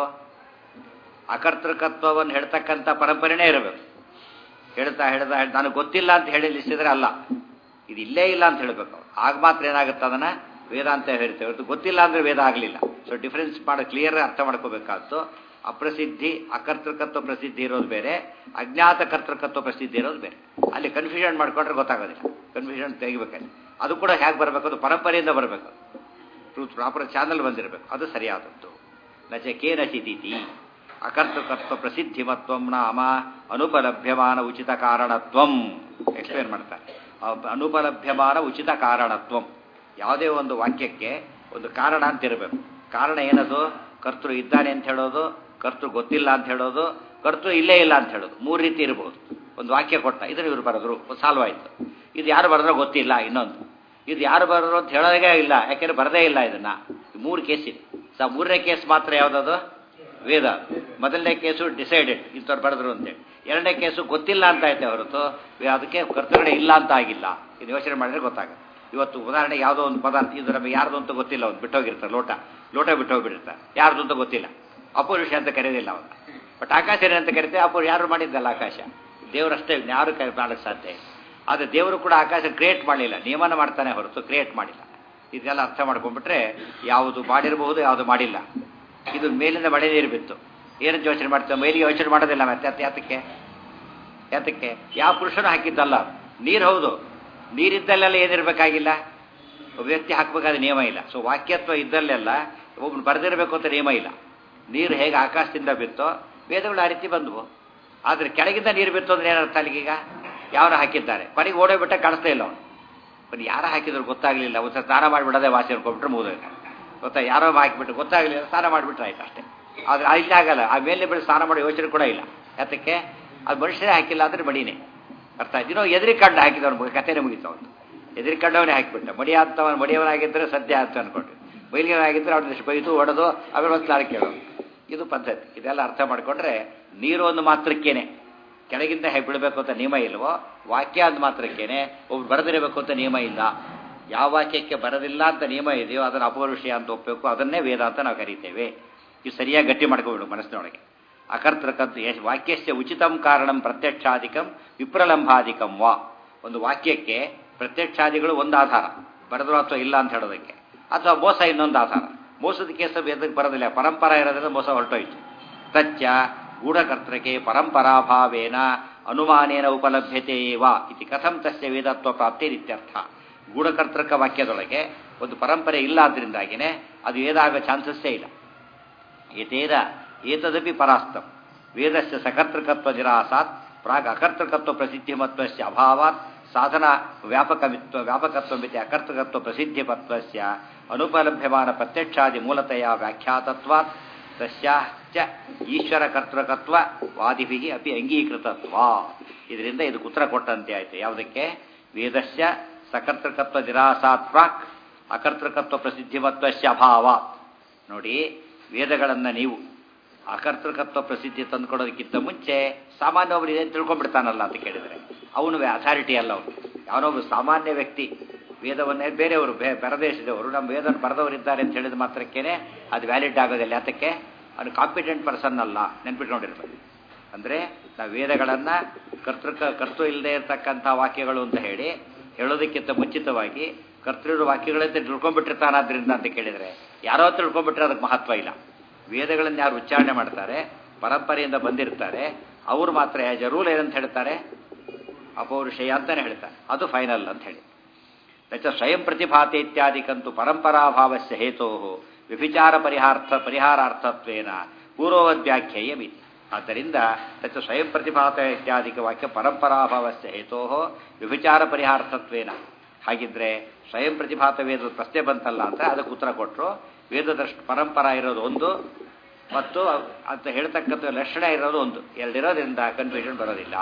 ಅಕರ್ತೃಕತ್ವವನ್ನು ಹೇಳ್ತಕ್ಕಂಥ ಪರಂಪರೆನೇ ಇರಬೇಕು ಹೇಳ್ತಾ ಹೇಳ್ತಾ ಹೇಳ್ತಾ ನನಗೆ ಗೊತ್ತಿಲ್ಲ ಅಂತ ಹೇಳಿ ನಿಲ್ಲಿಸಿದ್ರೆ ಅಲ್ಲ ಇದು ಇಲ್ಲೇ ಇಲ್ಲ ಅಂತ ಹೇಳಬೇಕು ಅವ್ರು ಆಗ ಮಾತ್ರ ಏನಾಗುತ್ತೆ ಅದನ್ನ ವೇದ ಅಂತ ಹೇಳ್ತೇವೆ ಹೊರತು ಗೊತ್ತಿಲ್ಲ ಅಂದ್ರೆ ವೇದ ಆಗಲಿಲ್ಲ ಸೊ ಡಿಫ್ರೆನ್ಸ್ ಮಾಡೋ ಕ್ಲಿಯರ್ ಅರ್ಥ ಮಾಡ್ಕೋಬೇಕಾದ್ದು ಅಪ್ರಸಿದ್ಧಿ ಅಕರ್ತೃಕತ್ವ ಪ್ರಸಿದ್ಧಿ ಇರೋದು ಬೇರೆ ಅಜ್ಞಾತ ಕರ್ತೃಕತ್ವ ಪ್ರಸಿದ್ಧಿ ಇರೋದು ಬೇರೆ ಅಲ್ಲಿ ಕನ್ಫ್ಯೂಷನ್ ಮಾಡ್ಕೊಂಡ್ರೆ ಗೊತ್ತಾಗೋದಿಲ್ಲ ಕನ್ಫ್ಯೂಷನ್ ತೆಗಿಬೇಕಲ್ಲಿ ಅದು ಕೂಡ ಹೇಗೆ ಬರಬೇಕು ಅದು ಪರಂಪರೆಯಿಂದ ಬರಬೇಕು ಟ್ರೂತ್ ಪ್ರಾಪರ್ ಚಾನಲ್ ಬಂದಿರಬೇಕು ಅದು ಸರಿಯಾದದ್ದು ನಚ ಕೇನಚಿದೀತಿ ಅಕರ್ತೃಕತ್ವ ಪ್ರಸಿದ್ಧಿಮತ್ವಂ ನಾಮ ಅನುಪಲಭ್ಯಮಾನ ಉಚಿತ ಕಾರಣತ್ವಂ ಎಕ್ಸ್ಪ್ಲೇನ್ ಮಾಡ್ತಾರೆ ಅ- ಅನುಪಲಭ್ಯಮಾನ ಉಚಿತ ಕಾರಣತ್ವಂ ಯಾವುದೇ ಒಂದು ವಾಕ್ಯಕ್ಕೆ ಒಂದು ಕಾರಣ ಅಂತ ಇರಬೇಕು ಕಾರಣ ಏನದು ಕರ್ತೃ ಇದ್ದಾನೆ ಅಂತ ಹೇಳೋದು ಕರ್ತೃ ಗೊತ್ತಿಲ್ಲ ಅಂತ ಹೇಳೋದು ಕರ್ತೃ ಇಲ್ಲೇ ಇಲ್ಲ ಅಂತ ಹೇಳೋದು ಮೂರು ರೀತಿ ಇರ್ಬೋದು ಒಂದು ವಾಕ್ಯ ಕೊಟ್ಟ ಇದನ್ನು ಇವ್ರು ಬರೆದ್ರು ಸಾಲ್ವ್ ಆಯ್ತು ಇದು ಯಾರು ಬರೆದ್ರೋ ಗೊತ್ತಿಲ್ಲ ಇನ್ನೊಂದು ಇದು ಯಾರು ಬರೆದ್ರು ಅಂತ ಹೇಳೋದೇ ಇಲ್ಲ ಯಾಕೆಂದ್ರೆ ಬರದೇ ಇಲ್ಲ ಇದನ್ನ ಈ ಮೂರು ಕೇಸ್ ಇದೆ ಸ ಮೂರನೇ ಕೇಸ್ ಮಾತ್ರ ಯಾವುದದು ವೇದ ಮೊದಲನೇ ಕೇಸು ಡಿಸೈಡೆಡ್ ಇಂಥವ್ರು ಬರೆದ್ರು ಅಂತೇಳಿ ಎರಡನೇ ಕೇಸು ಗೊತ್ತಿಲ್ಲ ಅಂತ ಐತೆ ಹೊರತು ಅದಕ್ಕೆ ಕರ್ತೃಗಳೇ ಇಲ್ಲ ಅಂತ ಆಗಿಲ್ಲ ಇದು ಯೋಚನೆ ಮಾಡಿದ್ರೆ ಗೊತ್ತಾಗುತ್ತೆ ಇವತ್ತು ಉದಾಹರಣೆ ಯಾವುದೋ ಒಂದು ಪದಾರ್ಥ ಇದು ನಮಗೆ ಯಾರ್ದು ಅಂತ ಗೊತ್ತಿಲ್ಲ ಅವ್ನು ಬಿಟ್ಟೋಗಿರ್ತಾರೆ ಲೋಟ ಲೋಟ ಬಿಟ್ಟೋಗ್ಬಿಟ್ಟಿರ್ತಾರೆ ಯಾರ್ದು ಅಂತ ಗೊತ್ತಿಲ್ಲ ಅಪೌರುಷ ಅಂತ ಕರೆಯೋದಿಲ್ಲ ಅವನ್ನ ಬಟ್ ಆಕಾಶ ಏನೇ ಅಂತ ಕರಿತೇವೆ ಅಪೌರು ಯಾರು ಮಾಡಿದ್ದಲ್ಲ ಆಕಾಶ ದೇವರಷ್ಟೇ ಯಾರು ಕೈ ಮಾಡಕ್ಕೆ ಸಾಧ್ಯ ಇಲ್ಲ ಆದರೆ ದೇವರು ಕೂಡ ಆಕಾಶ ಕ್ರಿಯೇಟ್ ಮಾಡಲಿಲ್ಲ ನಿಯಮನ ಮಾಡ್ತಾನೆ ಹೊರತು ಕ್ರಿಯೇಟ್ ಮಾಡಿಲ್ಲ ಇದೆಲ್ಲ ಅರ್ಥ ಮಾಡ್ಕೊಂಡ್ಬಿಟ್ರೆ ಯಾವುದು ಮಾಡಿರಬಹುದು ಯಾವುದು ಮಾಡಿಲ್ಲ ಇದು ಮೇಲಿಂದ ಮಳೆ ನೀರು ಬಿತ್ತು ಏನಂತ ಯೋಚನೆ ಮಾಡ್ತೇವೆ ಮೇಲಿಗೆ ಯೋಚನೆ ಮಾಡೋದಿಲ್ಲ ಮತ್ತೆ ಅತ್ ಯಾತಕ್ಕೆ ಯಾತಕ್ಕೆ ಯಾವ ಪುರುಷನು ಹಾಕಿದ್ದಲ್ಲ ನೀರು ಹೌದು ನೀರಿದ್ದಲ್ಲೆಲ್ಲ ಏನಿರಬೇಕಾಗಿಲ್ಲ ಒಬ್ಬ ವ್ಯಕ್ತಿ ಹಾಕಬೇಕಾದ ನಿಯಮ ಇಲ್ಲ ಸೊ ವಾಕ್ಯತ್ವ ಇದ್ದಲ್ಲೆಲ್ಲ ಒಬ್ಬನು ಬರೆದಿರಬೇಕು ಅಂತ ನಿಯಮ ಇಲ್ಲ ನೀರು ಹೇಗೆ ಆಕಾಶದಿಂದ ಬಿತ್ತೋ ವೇದಗಳು ಆ ರೀತಿ ಬಂದವು ಆದರೆ ಕೆಳಗಿಂದ ನೀರು ಬಿತ್ತು ಅಂದ್ರೆ ಏನರ್ಥ ಅಲ್ಲಿಗೀಗ ಯಾರು ಹಾಕಿದ್ದಾರೆ ಕೊನೆಗೆ ಓಡೋಗ್ಬಿಟ್ಟ ಕಾಣಿಸ್ತಾ ಇಲ್ಲ ಅವನು ಬಟ್ ಯಾರು ಹಾಕಿದ್ರು ಗೊತ್ತಾಗಲಿಲ್ಲ ಒಂದು ಸ್ನಾನ ಮಾಡಿಬಿಡೋದೇ ವಾಸಿ ಅನ್ಕೊಂಡ್ಬಿಟ್ರೆ ಮುಗಿದೋಗ ಗೊತ್ತಾ ಯಾರೋ ಹಾಕಿಬಿಟ್ಟು ಗೊತ್ತಾಗಲಿಲ್ಲ ಸ್ನಾನ ಮಾಡಿಬಿಟ್ರೆ ಆಯ್ತು ಅಷ್ಟೇ ಆದರೆ ಅಲ್ಲಿ ಆಗಲ್ಲ ಆ ಮೇಲೆ ಬೆಳೆ ಸ್ನಾನ ಮಾಡೋ ಯೋಚನೆ ಕೂಡ ಇಲ್ಲ ಯಾತಕ್ಕೆ ಅದು ಮನುಷ್ಯರೇ ಹಾಕಿಲ್ಲ ಅಂದ್ರೆ ಮಡಿನೇ ಅರ್ಥ ಆಯ್ತು ಇನ್ನೂ ಎದುರಿ ಕಂಡು ಹಾಕಿದವನು ಕಥೆನೇ ಮುಗಿತು ಅವನು ಎದುರಿ ಕಂಡವನೇ ಹಾಕಿಬಿಟ್ಟ ಮಡಿ ಆಗ್ತವನು ಮಡಿಯವನಾಗಿದ್ದರೆ ಸದ್ಯ ಆಗ್ತ ಅನ್ಕೊಂಡು ಬೈಲಿಗನಾಗಿದ್ದರೆ ಅವ್ನ ಬೈದು ಹೊಡೆದು ಆಮೇಲೆ ಒಂದು ಕ್ಲಾರ ಕೇಳೋದು ಇದು ಪದ್ಧತಿ ಇದೆಲ್ಲ ಅರ್ಥ ಮಾಡಿಕೊಂಡ್ರೆ ನೀರು ಒಂದು ಮಾತ್ರಕ್ಕೇನೆ ಕೆಳಗಿಂದ ಹೇಗೆ ಬಿಡಬೇಕು ಅಂತ ನಿಯಮ ಇಲ್ವೋ ವಾಕ್ಯ ಅಂದ ಮಾತ್ರಕ್ಕೇನೆ ಒಬ್ರು ಬರೆದಿರಬೇಕು ಅಂತ ನಿಯಮ ಇಲ್ಲ ಯಾವ ವಾಕ್ಯಕ್ಕೆ ಬರೋದಿಲ್ಲ ಅಂತ ನಿಯಮ ಇದೆಯೋ ಅದನ್ನು ಅಪೌರುಷಯ ಅಂತ ಒಪ್ಪಬೇಕು ಅದನ್ನೇ ವೇದ ಅಂತ ನಾವು ಕರಿತೇವೆ ಇದು ಸರಿಯಾಗಿ ಗಟ್ಟಿ ಮಾಡ್ಕೊಬಿಡು ಮನಸ್ಸಿನೊಳಗೆ ಅಕರ್ತೃಕಂತ ಯಶ್ ವಾಕ್ಯಸ್ಯ ಉಚಿತಂ ಕಾರಣಂ ಪ್ರತ್ಯಕ್ಷಾಧಿಕಂ ವಿಪ್ರಲಂಬಾಧಿಕಂ ವಾ ಒಂದು ವಾಕ್ಯಕ್ಕೆ ಪ್ರತ್ಯಕ್ಷಾದಿಗಳು ಒಂದು ಆಧಾರ ಬರೆದ್ರು ಅಥವಾ ಇಲ್ಲ ಅಂತ ಹೇಳೋದಕ್ಕೆ ಅಥವಾ ಮೋಸ ಇನ್ನೊಂದು ಆಧಾರ ಮೋಸದ ಕೇಸ ವೇದಕ್ಕೆ ಬರೋದಿಲ್ಲ ಪರಂಪರ ಇರೋದ್ರಿಂದ ಮೋಸ ಹೊರಟೋಯ್ತು ತಚ್ಚ ಗೂಢಕರ್ತೃಕೆ ಪರಂಪರಾಭಾವೇನ ಅನುಮಾನೇನ ಉಪಲಭ್ಯತೆ ವಾ ಇತಿ ಕಥಂ ತಸ್ಯ ವೇದತ್ವ ಪ್ರಾಪ್ತಿರಿತ್ಯರ್ಥ ಗೂಢಕರ್ತೃಕ ವಾಕ್ಯದೊಳಗೆ ಒಂದು ಪರಂಪರೆ ಇಲ್ಲ ಆದ್ದರಿಂದಾಗಿನೇ ಅದು ವೇದಾಗೋ ಚಾನ್ಸಸ್ಸೇ ಇಲ್ಲ ಏತೇದ ಏತದಪಿ ಪರಾಸ್ತಂ ವೇದಸ್ಯ ಸಕರ್ತೃಕತ್ವ ನಿರಾಸಾತ್ ಪ್ರಾಗ್ ಅಕರ್ತೃಕತ್ವ ಪ್ರಸಿದ್ಧಿಮತ್ವಸ್ಯ ಅಭಾವಾತ್ ಸಾಧನ ವ್ಯಾಪಕಮಿತ್ವ ವ್ಯಾಪಕತ್ವಮಿತಿ ಅಕರ್ತೃಕತ್ವ ಪ್ರಸಿದ್ಧಿಮತ್ವಸ್ಯ ಅನುಪಲಭ್ಯಮಾನ ಪ್ರತ್ಯಕ್ಷಾದಿ ಮೂಲತೆಯ ವ್ಯಾಖ್ಯಾತತ್ವಾತ್ ತಸ್ಯಾಚ ಈಶ್ವರ ಕರ್ತೃಕತ್ವ ವಾದಿಭಿ ಅಪಿ ಅಂಗೀಕೃತತ್ವ ಇದರಿಂದ ಇದು ಉತ್ತರ ಕೊಟ್ಟಂತೆ ಆಯ್ತು ಯಾವುದಕ್ಕೆ ವೇದಸ್ಯ ಸಕರ್ತೃಕತ್ವ ನಿರಾಸಾತ್ ಪ್ರಾಕ್ ಅಕರ್ತೃಕತ್ವ ಪ್ರಸಿದ್ಧಿಮತ್ವಸ್ಯ ಅಭಾವಾತ್ ನೋಡಿ ವೇದಗಳನ್ನು ನೀವು ಅಕರ್ತೃಕತ್ವ ಪ್ರಸಿದ್ಧಿ ತಂದುಕೊಡೋದಕ್ಕಿಂತ ಮುಂಚೆ ಸಾಮಾನ್ಯ ಒಬ್ಬರು ಇದೇನು ತಿಳ್ಕೊಂಡ್ಬಿಡ್ತಾನಲ್ಲ ಅಂತ ಕೇಳಿದರೆ ಅವನು ಅಥಾರಿಟಿ ಅಲ್ಲ ಅವನು ಯಾವನೊಬ್ಬ ಸಾಮಾನ್ಯ ವ್ಯಕ್ತಿ ವೇದವನ್ನೇ ಬೇರೆಯವರು ಬೇ ಪರದೇಶದವರು ನಮ್ಮ ವೇದ ಬರೆದವರಿದ್ದಾರೆ ಅಂತ ಹೇಳಿದ ಮಾತ್ರಕ್ಕೇ ಅದು ವ್ಯಾಲಿಡ್ ಆಗೋದಿಲ್ಲ ಯಾತಕ್ಕೆ ಅವನು ಕಾಂಪಿಟೆಂಟ್ ಪರ್ಸನ್ ಅಲ್ಲ ನೆನ್ಪಿಟ್ಕೊಂಡಿರ್ಬೇಕು ಅಂದರೆ ನಾವು ವೇದಗಳನ್ನು ಕರ್ತೃಕ ಕರ್ತೃ ಇಲ್ಲದೆ ಇರತಕ್ಕಂಥ ವಾಕ್ಯಗಳು ಅಂತ ಹೇಳಿ ಹೇಳೋದಕ್ಕಿಂತ ಮುಂಚಿತವಾಗಿ ಕರ್ತೃ ವಾಕ್ಯಗಳಂತೆ ತಿಳ್ಕೊಂಡ್ಬಿಟ್ಟಿರ್ತಾನಾದ್ರಿಂದ ಅಂತ ಕೇಳಿದರೆ ಯಾರೋ ತಿಳ್ಕೊಂಡ್ಬಿಟ್ರೆ ಅದಕ್ಕೆ ಮಹತ್ವ ಇಲ್ಲ ವೇದಗಳನ್ನು ಯಾರು ಉಚ್ಚಾರಣೆ ಮಾಡ್ತಾರೆ ಪರಂಪರೆಯಿಂದ ಬಂದಿರ್ತಾರೆ ಅವರು ಮಾತ್ರ ಆ್ಯಸ್ ಎ ರೂಲ್ ಏನಂತ ಹೇಳ್ತಾರೆ ಅಪೌರುಷೇಯ ಅಂತಾನೆ ಹೇಳ್ತಾರೆ ಅದು ಫೈನಲ್ ಅಂತ ಹೇಳಿ ನಚ ಸ್ವಯಂ ಪ್ರತಿಭಾತೆ ಇತ್ಯಾದಿಕಂತೂ ಪರಂಪರಾಭಾವಸ್ಯ ಹೇತೋ ವ್ಯಭಿಚಾರ ಪರಿಹಾರ್ಥ ಪರಿಹಾರಾರ್ಥತ್ವೇನ ಪೂರ್ವವದ್ವ್ಯಾಖ್ಯೇಯಮಿತಿ ಆದ್ದರಿಂದ ನಚ ಸ್ವಯಂ ಪ್ರತಿಭಾತ ಇತ್ಯಾದಿಕ ವಾಕ್ಯ ಪರಂಪರಾಭಾವಸ್ಯ ಹೇತೋ ವ್ಯಭಿಚಾರ ಪರಿಹಾರ್ಥತ್ವೇನ ಹಾಗಿದ್ರೆ ಸ್ವಯಂ ಪ್ರತಿಭಾತ ವೇದದ ಪ್ರಶ್ನೆ ಬಂತಲ್ಲ ಅಂತ ಅದಕ್ಕೆ ಉತ್ತರ ಕೊಟ್ಟರು ವೇದದಷ್ಟು ಪರಂಪರಾ ಇರೋದು ಒಂದು ಮತ್ತು ಅಂತ ಹೇಳ್ತಕ್ಕಂಥ ಲಕ್ಷಣ ಇರೋದು ಒಂದು ಎರಡಿರೋದ್ರಿಂದ ಕನ್ಫ್ಯೂಷನ್ ಬರೋದಿಲ್ಲ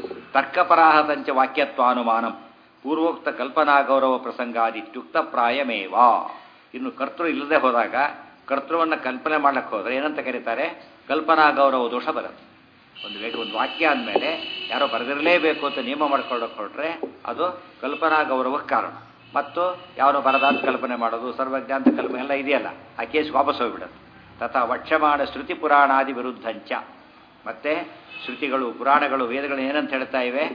ತರ್ಕಪರಾಹತಂಚ ವಾಕ್ಯತ್ವಾನುಮಾನಂ ಪೂರ್ವೋಕ್ತ ಕಲ್ಪನಾ ಗೌರವ ಪ್ರಸಂಗಾದಿತ್ಯುಕ್ತ ಪ್ರಾಯಮೇವಾ ಇನ್ನು ಕರ್ತೃ ಇಲ್ಲದೆ ಹೋದಾಗ ಕರ್ತೃವನ್ನು ಕಲ್ಪನೆ ಮಾಡಕ್ಕೆ ಹೋದರೆ ಏನಂತ ಕರೀತಾರೆ ಕಲ್ಪನಾ ಗೌರವ ದೋಷ ಬರುತ್ತೆ ಒಂದು ವೇಗ ಒಂದು ವಾಕ್ಯ ಅಂದಮೇಲೆ ಯಾರೋ ಬರೆದಿರಲೇಬೇಕು ಅಂತ ನಿಯಮ ಮಾಡ್ಕೊಳ್ಳೋಕೆ ಹೊರಟ್ರೆ ಅದು ಕಲ್ಪನಾ ಗೌರವಕ್ಕೆ ಕಾರಣ ಮತ್ತು ಯಾವನು ಬರದಾಂತ ಕಲ್ಪನೆ ಮಾಡೋದು ಸರ್ವಜ್ಞ ಅಂತ ಕಲ್ಪನೆ ಎಲ್ಲ ಇದೆಯಲ್ಲ ಆ ಕೇಸ್ ವಾಪಸ್ ಹೋಗ್ಬಿಡುತ್ತೆ ತಥಾ ವಕ್ಷಮಾಣ ಶ್ರುತಿ ಪುರಾಣಾದಿ ವಿರುದ್ಧಂಚ ಮತ್ತೆ ಶ್ರುತಿಗಳು ಪುರಾಣಗಳು ವೇದಗಳು ಏನಂತ ಹೇಳ್ತಾ ಇವೆ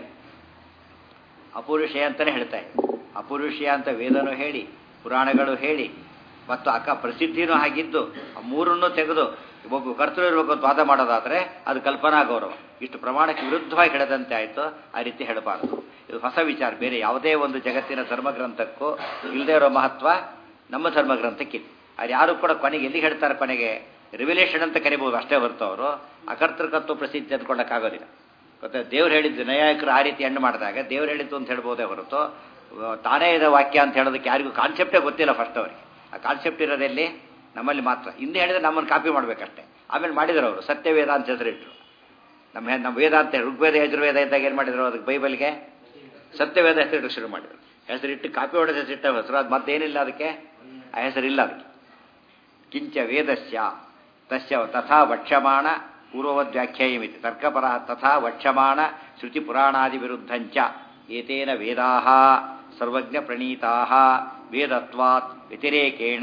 ಅಪುರುಷಯ ಅಂತಲೇ ಹೇಳ್ತಾ ಇವೆ ಅಪುರುಷಯ ಅಂತ ವೇದನೂ ಹೇಳಿ ಪುರಾಣಗಳು ಹೇಳಿ ಮತ್ತು ಅಕ್ಕ ಪ್ರಸಿದ್ಧಿನೂ ಆಗಿದ್ದು ಆ ಮೂರನ್ನು ತೆಗೆದು ಒಬ್ಬ ಕರ್ತೃ ಇರಬೇಕು ಅಂತ ವಾದ ಮಾಡೋದಾದರೆ ಅದು ಕಲ್ಪನಾ ಗೌರವ ಇಷ್ಟು ಪ್ರಮಾಣಕ್ಕೆ ವಿರುದ್ಧವಾಗಿ ಹೇಳದಂತೆ ಆಯಿತು ಆ ರೀತಿ ಹೇಳಬಾರದು ಇದು ಹೊಸ ವಿಚಾರ ಬೇರೆ ಯಾವುದೇ ಒಂದು ಜಗತ್ತಿನ ಧರ್ಮಗ್ರಂಥಕ್ಕೂ ಇಲ್ಲದೇ ಇರೋ ಮಹತ್ವ ನಮ್ಮ ಧರ್ಮಗ್ರಂಥಕ್ಕಿದೆ ಅದು ಯಾರು ಕೂಡ ಕೊನೆಗೆ ಎಲ್ಲಿ ಹೇಳ್ತಾರೆ ಕೊನೆಗೆ ರಿವಿಲೇಷನ್ ಅಂತ ಕರಿಬೋದು ಅಷ್ಟೇ ಹೊರತು ಅವರು ಅಕರ್ತೃಕತ್ವ ಪ್ರಸಿದ್ಧಿ ಅಂದ್ಕೊಳ್ಳೋಕ್ಕಾಗೋದಿಲ್ಲ ಮತ್ತೆ ದೇವ್ರು ಹೇಳಿದ್ದು ನ್ಯಾಯಕರು ಆ ರೀತಿ ಹೆಣ್ಣು ಮಾಡಿದಾಗ ದೇವ್ರು ಹೇಳಿದ್ದು ಅಂತ ಹೇಳ್ಬೋದೇ ಹೊರತು ತಾನೇ ಇದೆ ವಾಕ್ಯ ಅಂತ ಹೇಳೋದಕ್ಕೆ ಯಾರಿಗೂ ಕಾನ್ಸೆಪ್ಟೇ ಗೊತ್ತಿಲ್ಲ ಫಸ್ಟ್ ಅವರಿಗೆ ಆ ಕಾನ್ಸೆಪ್ಟ್ ಇರೋದೆಲ್ಲಿ ನಮ್ಮಲ್ಲಿ ಮಾತ್ರ ಹಿಂದೆ ಹೇಳಿದ್ರೆ ನಮ್ಮನ್ನು ಕಾಪಿ ಮಾಡಬೇಕಷ್ಟೇ ಆಮೇಲೆ ಮಾಡಿದ್ರು ಅವರು ಸತ್ಯವೇದ ಅಂತ ಹೆಸರಿಟ್ರು ನಮ್ಮ ನಮ್ಮ ವೇದ ಅಂತ ಋಗ್ವೇದ ಯಜುರ್ವೇದ ಇದ್ದಾಗ ಏನು ಮಾಡಿದ್ರು ಅದಕ್ಕೆ ಬೈಬಲ್ಗೆ ಸತ್ಯವೇದ ಹೆಸರಿಟ್ಟು ಶುರು ಮಾಡಿದ್ರು ಹೆಸರಿಟ್ಟು ಕಾಪಿ ಹೊಡೆದ ಹೆಸರಿಟ್ಟ ಹೆಸರು ಅದು ಮತ್ತೇನಿಲ್ಲ ಅದಕ್ಕೆ ಆ ಹೆಸರಿಲ್ಲ ಅದಕ್ಕೆ ಕಿಂಚ ವೇದಸ್ಯ ತಸ್ಯ ತಥಾ ವಕ್ಷ್ಯಮಾಣ ಪೂರ್ವವದ್ವ್ಯಾಖ್ಯೇಯಮಿತಿ ತರ್ಕಪರ ತಥಾ ವಕ್ಷ್ಯಮಾಣ ಶ್ರುತಿಪುರಾಣಾದಿ ವಿರುದ್ಧಂಚ ಏತೇನ ವೇದಾ ಸರ್ವಜ್ಞ ಪ್ರಣೀತಾ ವೇದತ್ವಾತ್ ವ್ಯತಿರೇಕೇಣ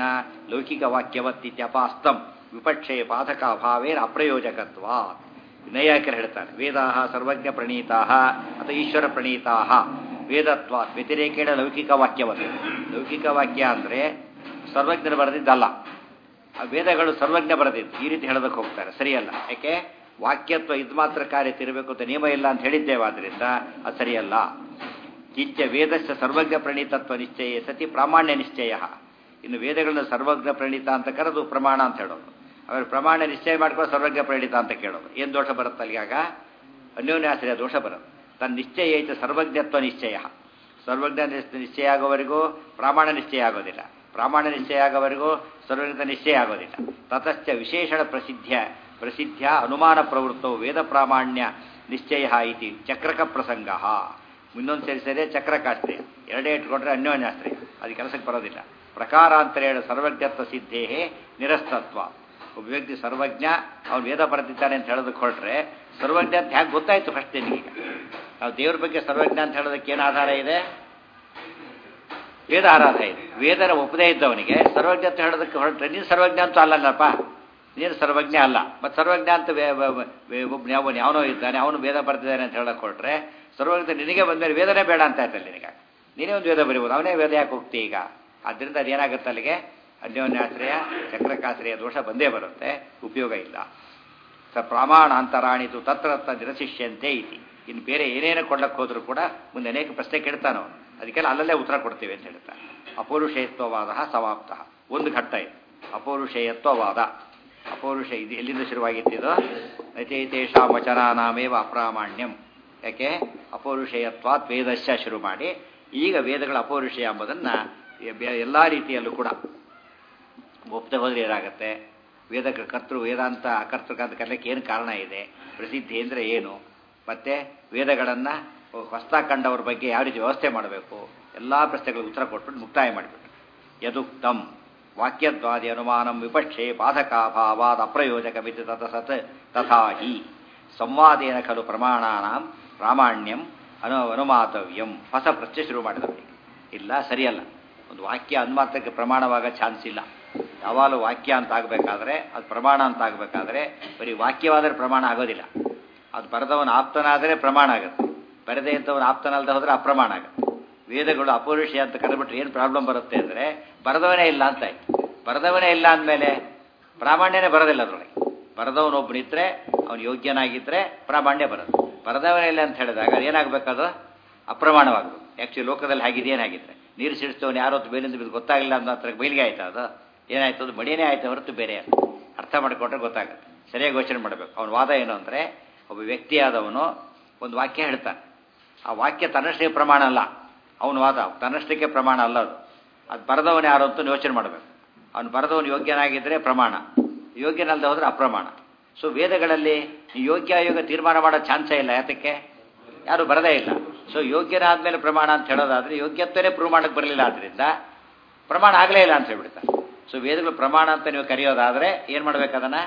ಲೌಕಿಕವಾಕ್ಯವತ್ತಿತ್ಯಪಾಸ್ತಂ ವಿಪಕ್ಷೆ ಪಾದಕಾಭಾವೇನ ಅಪ್ರಯೋಜಕತ್ವಾತ್ ನೈಯಾಕರು ಹೇಳ್ತಾರೆ ವೇದಾ ಸರ್ವಜ್ಞ ಪ್ರಣೀತಾ ಅಥವಾ ಈಶ್ವರ ಪ್ರಣೀತಾ ವೇದತ್ವಾತ್ ವ್ಯತಿರೇಕೇಣ ಲೌಕಿಕ ವಾಕ್ಯವತ್ತು ಲೌಕಿಕ ವಾಕ್ಯ ಅಂದರೆ ಸರ್ವಜ್ಞರು ಬರೆದಿದ್ದಲ್ಲ ಆ ವೇದಗಳು ಸರ್ವಜ್ಞ ಬರೆದಿದ್ದು ಈ ರೀತಿ ಹೇಳೋದಕ್ಕೆ ಹೋಗ್ತಾರೆ ಸರಿಯಲ್ಲ ಯಾಕೆ ವಾಕ್ಯತ್ವ ಇದು ಮಾತ್ರ ಕಾರ್ಯ ತಿರಬೇಕು ಅಂತ ನಿಯಮ ಇಲ್ಲ ಅಂತ ಹೇಳಿದ್ದೇವಾದ್ರಿಂದ ಅದು ಸರಿಯಲ್ಲ ಕಿಂಚ ವೇದಸ್ಯ ಸರ್ವಜ್ಞ ಪ್ರಣೀತತ್ವ ನಿಶ್ಚಯ ಸತಿ ಪ್ರಾಮಾಣ್ಯ ನಿಶ್ಚಯ ಇನ್ನು ವೇದಗಳನ್ನ ಸರ್ವಜ್ಞ ಪ್ರಣೀತ ಅಂತ ಕರೆದು ಪ್ರಮಾಣ ಅಂತ ಹೇಳೋದು ಆಮೇಲೆ ಪ್ರಮಾಣ ನಿಶ್ಚಯ ಮಾಡ್ಕೊಂಡು ಸರ್ವಜ್ಞ ಪ್ರಣೀತ ಅಂತ ಕೇಳೋದು ಏನು ದೋಷ ಬರುತ್ತೆ ಅಲ್ಲಿಗಾಗ ಅನ್ಯೋನ್ಯಾಶ್ರಯ ದೋಷ ಬರುತ್ತೆ ತನ್ನ ನಿಶ್ಚಯ ಐತೆ ಸರ್ವಜ್ಞತ್ವ ನಿಶ್ಚಯ ಸರ್ವಜ್ಞ ನಿಶ್ಚಯ ಆಗೋವರೆಗೂ ಪ್ರಾಮಾಣ ನಿಶ್ಚಯ ಆಗೋದಿಲ್ಲ ಪ್ರಾಮಾಣ ನಿಶ್ಚಯ ಆಗೋವರೆಗೂ ಸರ್ವಜ್ಞ ನಿಶ್ಚಯ ಆಗೋದಿಲ್ಲ ತತಶ್ಚ ವಿಶೇಷಣ ಪ್ರಸಿದ್ಧ ಪ್ರಸಿದ್ಧ ಅನುಮಾನ ಪ್ರವೃತ್ತವು ವೇದ ಪ್ರಾಮಾಣ್ಯ ನಿಶ್ಚಯ ಇತಿ ಚಕ್ರಕ ಪ್ರಸಂಗ ಇನ್ನೊಂದು ಸೇರಿ ಸೇರಿ ಚಕ್ರಕಾಶ್ರಯ ಎರಡೇ ಇಟ್ಕೊಂಡ್ರೆ ಅನ್ಯೋನ್ಯಾಶ್ರಯ ಅದು ಕೆಲಸಕ್ಕೆ ಬರೋದಿಲ್ಲ ಪ್ರಕಾರಾಂತರೇಣ ಸರ್ವಜ್ಞತ್ವ ಸಿದ್ಧೇ ನಿರಸ್ತತ್ವ ಒಬ್ಬ ವ್ಯಕ್ತಿ ಸರ್ವಜ್ಞ ಅವನು ವೇದ ಬರೆದಿದ್ದಾನೆ ಅಂತ ಹೇಳೋದಕ್ಕೆ ಹೊರಟ್ರೆ ಸರ್ವಜ್ಞ ಅಂತ ಹೇಗೆ ಗೊತ್ತಾಯ್ತು ಫಸ್ಟ್ ನಿನಗೀಗ ನಾವು ದೇವ್ರ ಬಗ್ಗೆ ಸರ್ವಜ್ಞ ಅಂತ ಹೇಳೋದಕ್ಕೆ ಏನು ಆಧಾರ ಇದೆ ವೇದ ಆರಾಧ ಇದೆ ವೇದನ ಒಪ್ಪದೇ ಇದ್ದವನಿಗೆ ಸರ್ವಜ್ಞ ಅಂತ ಹೇಳೋದಕ್ಕೆ ಹೊರಟ್ರೆ ನೀನು ಸರ್ವಜ್ಞ ಅಂತೂ ಅಲ್ಲಲ್ಲಪ್ಪ ನೀನು ಸರ್ವಜ್ಞ ಅಲ್ಲ ಮತ್ತು ಸರ್ವಜ್ಞ ಅಂತ ಒಬ್ಬ ಯಾವನು ಯಾವನೋ ಇದ್ದಾನೆ ಅವನು ವೇದ ಬರೆದಿದ್ದಾನೆ ಅಂತ ಹೇಳಕ್ಕೆ ಹೊರಟ್ರೆ ಸರ್ವಜ್ಞ ನಿನಗೆ ಬಂದರೆ ವೇದನೆ ಬೇಡ ಅಂತ ಆಯ್ತಲ್ಲ ನಿನಗೆ ನೀನೇ ಒಂದು ವೇದ ಬರೀಬೋದು ಅವನೇ ವೇದ ಯಾಕೆ ಹೋಗ್ತಿ ಈಗ ಆದ್ದರಿಂದ ಅದೇನಾಗುತ್ತೆ ಅಲ್ಲಿಗೆ ಅನ್ಯೋನ್ಯಾಶ್ರಯ ಚಕ್ರಕಾಶ್ರಯ ದೋಷ ಬಂದೇ ಬರುತ್ತೆ ಉಪಯೋಗ ಇಲ್ಲ ಸ ಪ್ರಮಾಣಾಂತರಾಣಿತು ತತ್ರ ತತ್ರ ನಿರಸಿಷ್ಯಂತೆ ಇತಿ ಇನ್ನು ಬೇರೆ ಏನೇನು ಕೊಡ್ಲಕ್ಕೆ ಹೋದ್ರು ಕೂಡ ಮುಂದೆ ಅನೇಕ ಪ್ರಶ್ನೆ ಕೇಳ್ತಾನೆ ಅವನು ಅದಕ್ಕೆಲ್ಲ ಅಲ್ಲಲ್ಲೇ ಉತ್ತರ ಕೊಡ್ತೀವಿ ಅಂತ ಹೇಳ್ತಾನೆ ಅಪೌರುಷೇಯತ್ವವಾದ ಸಮಾಪ್ತ ಒಂದು ಘಟ್ಟ ಇದೆ ಅಪೌರುಷೇಯತ್ವವಾದ ಅಪೌರುಷ ಇದು ಎಲ್ಲಿಂದ ಶುರುವಾಗಿತ್ತಿದೋ ನಚೈತೇಷಾಂ ವಚನಾನಾಮೇವ ಅಪ್ರಾಮಾಣ್ಯಂ ಯಾಕೆ ಅಪೌರುಷೇಯತ್ವಾತ್ ವೇದಶ್ಯ ಶುರು ಮಾಡಿ ಈಗ ವೇದಗಳ ಅಪೌರುಷೇಯ ಎಂಬುದನ್ನು ಎಲ್ಲ ರೀತಿಯಲ್ಲೂ ಕೂಡ ಒಪ್ಪದೆ ಹೋದ್ರೆ ಏನಾಗುತ್ತೆ ವೇದ ಕರ್ತೃ ವೇದಾಂತ ಅಕರ್ತೃಕ ಅಂತ ಕರೆಯಲಿಕ್ಕೆ ಏನು ಕಾರಣ ಇದೆ ಪ್ರಸಿದ್ಧಿ ಅಂದರೆ ಏನು ಮತ್ತೆ ವೇದಗಳನ್ನು ಹೊಸ್ತಾ ಕಂಡವ್ರ ಬಗ್ಗೆ ಯಾವ ರೀತಿ ವ್ಯವಸ್ಥೆ ಮಾಡಬೇಕು ಎಲ್ಲ ಪ್ರಶ್ನೆಗಳಿಗೆ ಉತ್ತರ ಕೊಟ್ಬಿಟ್ಟು ಮುಕ್ತಾಯ ಮಾಡಿಬಿಟ್ಟು ಯದುಕ್ತಂ ವಾಕ್ಯದ್ವಾದಿ ಅನುಮಾನಂ ವಿಪಕ್ಷೆ ಬಾಧಕಾಭಾವಾದ ಅಪ್ರಯೋಜಕ ಮಿತಿ ತತ ಸತ್ ತಥಾ ಹಿ ಸಂವಾದೇನ ಖಲು ಪ್ರಮಾಣಾನಾಂ ಪ್ರಾಮಾಣ್ಯಂ ಅನು ಅನುಮಾತವ್ಯಂ ಹೊಸ ಪ್ರಶ್ನೆ ಶುರು ಮಾಡಿದವರಿಗೆ ಇಲ್ಲ ಸರಿಯಲ್ಲ ಒಂದು ವಾಕ್ಯ ಅನುಮಾತಕ್ಕೆ ಪ್ರಮಾಣವಾಗ ಚಾನ್ಸ್ ಇಲ್ಲ ಯಾವಾಗಲೂ ವಾಕ್ಯ ಅಂತ ಆಗಬೇಕಾದ್ರೆ ಅದು ಪ್ರಮಾಣ ಅಂತ ಆಗಬೇಕಾದ್ರೆ ಬರೀ ವಾಕ್ಯವಾದರೆ ಪ್ರಮಾಣ ಆಗೋದಿಲ್ಲ ಅದು ಬರೆದವನ ಆಪ್ತನಾದರೆ ಪ್ರಮಾಣ ಆಗುತ್ತೆ ಬರೆದೇ ಇದ್ದವನ ಆಪ್ತನಲ್ಲದೆ ಹೋದರೆ ಅಪ್ರಮಾಣ ಆಗುತ್ತೆ ವೇದಗಳು ಅಪೌರುಷಿ ಅಂತ ಕರೆಬಿಟ್ರೆ ಏನು ಪ್ರಾಬ್ಲಮ್ ಬರುತ್ತೆ ಅಂದರೆ ಬರೆದವನೇ ಇಲ್ಲ ಅಂತ ಆಯ್ತು ಬರೆದವನೇ ಇಲ್ಲ ಅಂದಮೇಲೆ ಪ್ರಾಮಾಣ್ಯನೇ ಬರೋದಿಲ್ಲ ಅದರೊಳಗೆ ಬರೆದವನೊಬ್ಬನಿದ್ರೆ ಅವನು ಯೋಗ್ಯನಾಗಿದ್ದರೆ ಪ್ರಾಮಾಣ್ಯ ಬರೋದು ಬರೆದವನೇ ಇಲ್ಲ ಅಂತ ಹೇಳಿದಾಗ ಅದೇನಾಗಬೇಕದು ಅಪ್ರಮಾಣವಾಗಬೇಕು ಆ್ಯಕ್ಚುಲಿ ಲೋಕದಲ್ಲಿ ಹಾಗಿದೆ ಏನಾಗಿದ್ರೆ ನೀರು ಸಿಡಿಸ್ತವನು ಯಾರೋ ಬೇಲಿಂದ ಬಿದ್ದು ಗೊತ್ತಾಗಲಿಲ್ಲ ಅನ್ನೋ ಹತ್ರ ಬಯಲಿಗೆ ಆಯ್ತು ಅದು ಏನಾಯ್ತು ಅದು ಮಡಿಯೇ ಆಯ್ತು ಹೊರತು ಬೇರೆ ಅಲ್ಲ ಅರ್ಥ ಮಾಡಿಕೊಂಡ್ರೆ ಗೊತ್ತಾಗುತ್ತೆ ಸರಿಯಾಗಿ ಯೋಚನೆ ಮಾಡಬೇಕು ಅವನ ವಾದ ಏನು ಅಂದರೆ ಒಬ್ಬ ವ್ಯಕ್ತಿಯಾದವನು ಒಂದು ವಾಕ್ಯ ಹೇಳ್ತಾನೆ ಆ ವಾಕ್ಯ ತನ್ನಷ್ಟೇ ಪ್ರಮಾಣ ಅಲ್ಲ ಅವನ ವಾದ ತನ್ನಷ್ಟಕ್ಕೆ ಪ್ರಮಾಣ ಅಲ್ಲ ಅದು ಅದು ಬರೆದವನು ಯಾರು ಅಂತ ಯೋಚನೆ ಮಾಡಬೇಕು ಅವನು ಬರೆದವನು ಯೋಗ್ಯನಾಗಿದ್ದರೆ ಪ್ರಮಾಣ ಯೋಗ್ಯನಲ್ಲದೆ ಹೋದರೆ ಅಪ್ರಮಾಣ ಸೊ ವೇದಗಳಲ್ಲಿ ಈ ಯೋಗ್ಯ ಅಯೋಗ್ಯ ತೀರ್ಮಾನ ಮಾಡೋ ಚಾನ್ಸೇ ಇಲ್ಲ ಯಾತಕ್ಕೆ ಯಾರು ಬರದೇ ಇಲ್ಲ ಸೊ ಯೋಗ್ಯನಾದ್ಮೇಲೆ ಪ್ರಮಾಣ ಅಂತ ಹೇಳೋದಾದ್ರೆ ಯೋಗ್ಯತ್ವನೇ ಪ್ರೂವ್ ಮಾಡಕ್ಕೆ ಬರಲಿಲ್ಲ ಆದ್ದರಿಂದ ಪ್ರಮಾಣ ಆಗಲೇ ಇಲ್ಲ ಅಂತ ಹೇಳ್ಬಿಡ್ತಾರೆ ಸೊ ವೇದಗಳು ಪ್ರಮಾಣ ಅಂತ ನೀವು ಕರೆಯೋದಾದ್ರೆ ಏನು ಮಾಡ್ಬೇಕು ಅದನ್ನ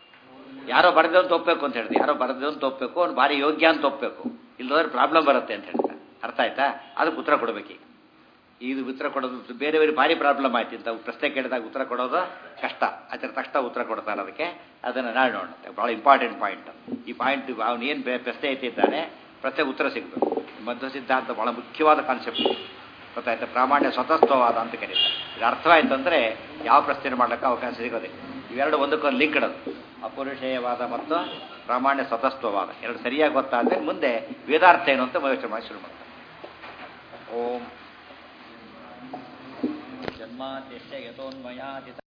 ಯಾರೋ ಬರೆದವಂತ ಒಪ್ಪಬೇಕು ಅಂತ ಹೇಳ್ತೀವಿ ಯಾರೋ ಬರೆದವಂತ ಒಪ್ಪಬೇಕು ಅವ್ನು ಭಾರಿ ಯೋಗ್ಯ ಅಂತ ಒಪ್ಪಬೇಕು ಇಲ್ಲದವ್ರೆ ಪ್ರಾಬ್ಲಮ್ ಬರುತ್ತೆ ಅಂತ ಹೇಳ್ತಾರೆ ಅರ್ಥ ಆಯ್ತಾ ಅದಕ್ಕೆ ಉತ್ತರ ಕೊಡಬೇಕು ಇದು ಉತ್ತರ ಕೊಡೋದು ಬೇರೆ ಬೇರೆ ಭಾರಿ ಪ್ರಾಬ್ಲಮ್ ಆಯ್ತು ಇಂಥ ಪ್ರಶ್ನೆ ಕೇಳಿದಾಗ ಉತ್ತರ ಕೊಡೋದು ಕಷ್ಟ ಅದರ ತಕ್ಷಣ ಉತ್ತರ ಕೊಡ್ತಾರೆ ಅದಕ್ಕೆ ಅದನ್ನು ನಾಳೆ ನೋಡುತ್ತೆ ಭಾಳ ಇಂಪಾರ್ಟೆಂಟ್ ಪಾಯಿಂಟ್ ಈ ಪಾಯಿಂಟ್ ಅವನು ಏನು ಪ್ರಶ್ನೆ ಎತ್ತಿದ್ದಾನೆ ಪ್ರಶ್ನೆಗೆ ಉತ್ತರ ಸಿಗಬೇಕು ಮಧ್ವ ಸಿದ್ಧಾಂತ ಭಾಳ ಮುಖ್ಯವಾದ ಕಾನ್ಸೆಪ್ಟ್ ಗೊತ್ತಾಯ್ತಾ ಪ್ರಾಮಾಣ್ಯ ಸ್ವತಃಸ್ಥವಾದ ಅಂತ ಕರೀತಾರೆ ಇದು ಅರ್ಥವಾಯ್ತು ಅಂದರೆ ಯಾವ ಪ್ರಶ್ನೆ ಮಾಡ್ಲಿಕ್ಕೆ ಅವಕಾಶ ಸಿಗೋದಿಲ್ಲ ಇವೆರಡು ಒಂದಕ್ಕೊಂದು ಲಿಂಕ್ ಇಡೋದು ಅಪೌರುಷೇಯವಾದ ಮತ್ತು ಪ್ರಾಮಾಣ್ಯ ಸ್ವತಃಸ್ಥವಾದ ಎರಡು ಸರಿಯಾಗಿ ಗೊತ್ತಾದರೆ ಮುಂದೆ ವೇದಾರ್ಥ ಏನು ಅಂತ ಯೋಚನೆ ಮಾಡಿ ಶುರು ಮಾಡ್ತಾರೆ ಓಂ ಜನ್ಮಾದ್ಯಶ್ಯ ಯಥೋನ್ಮಯಾದಿತ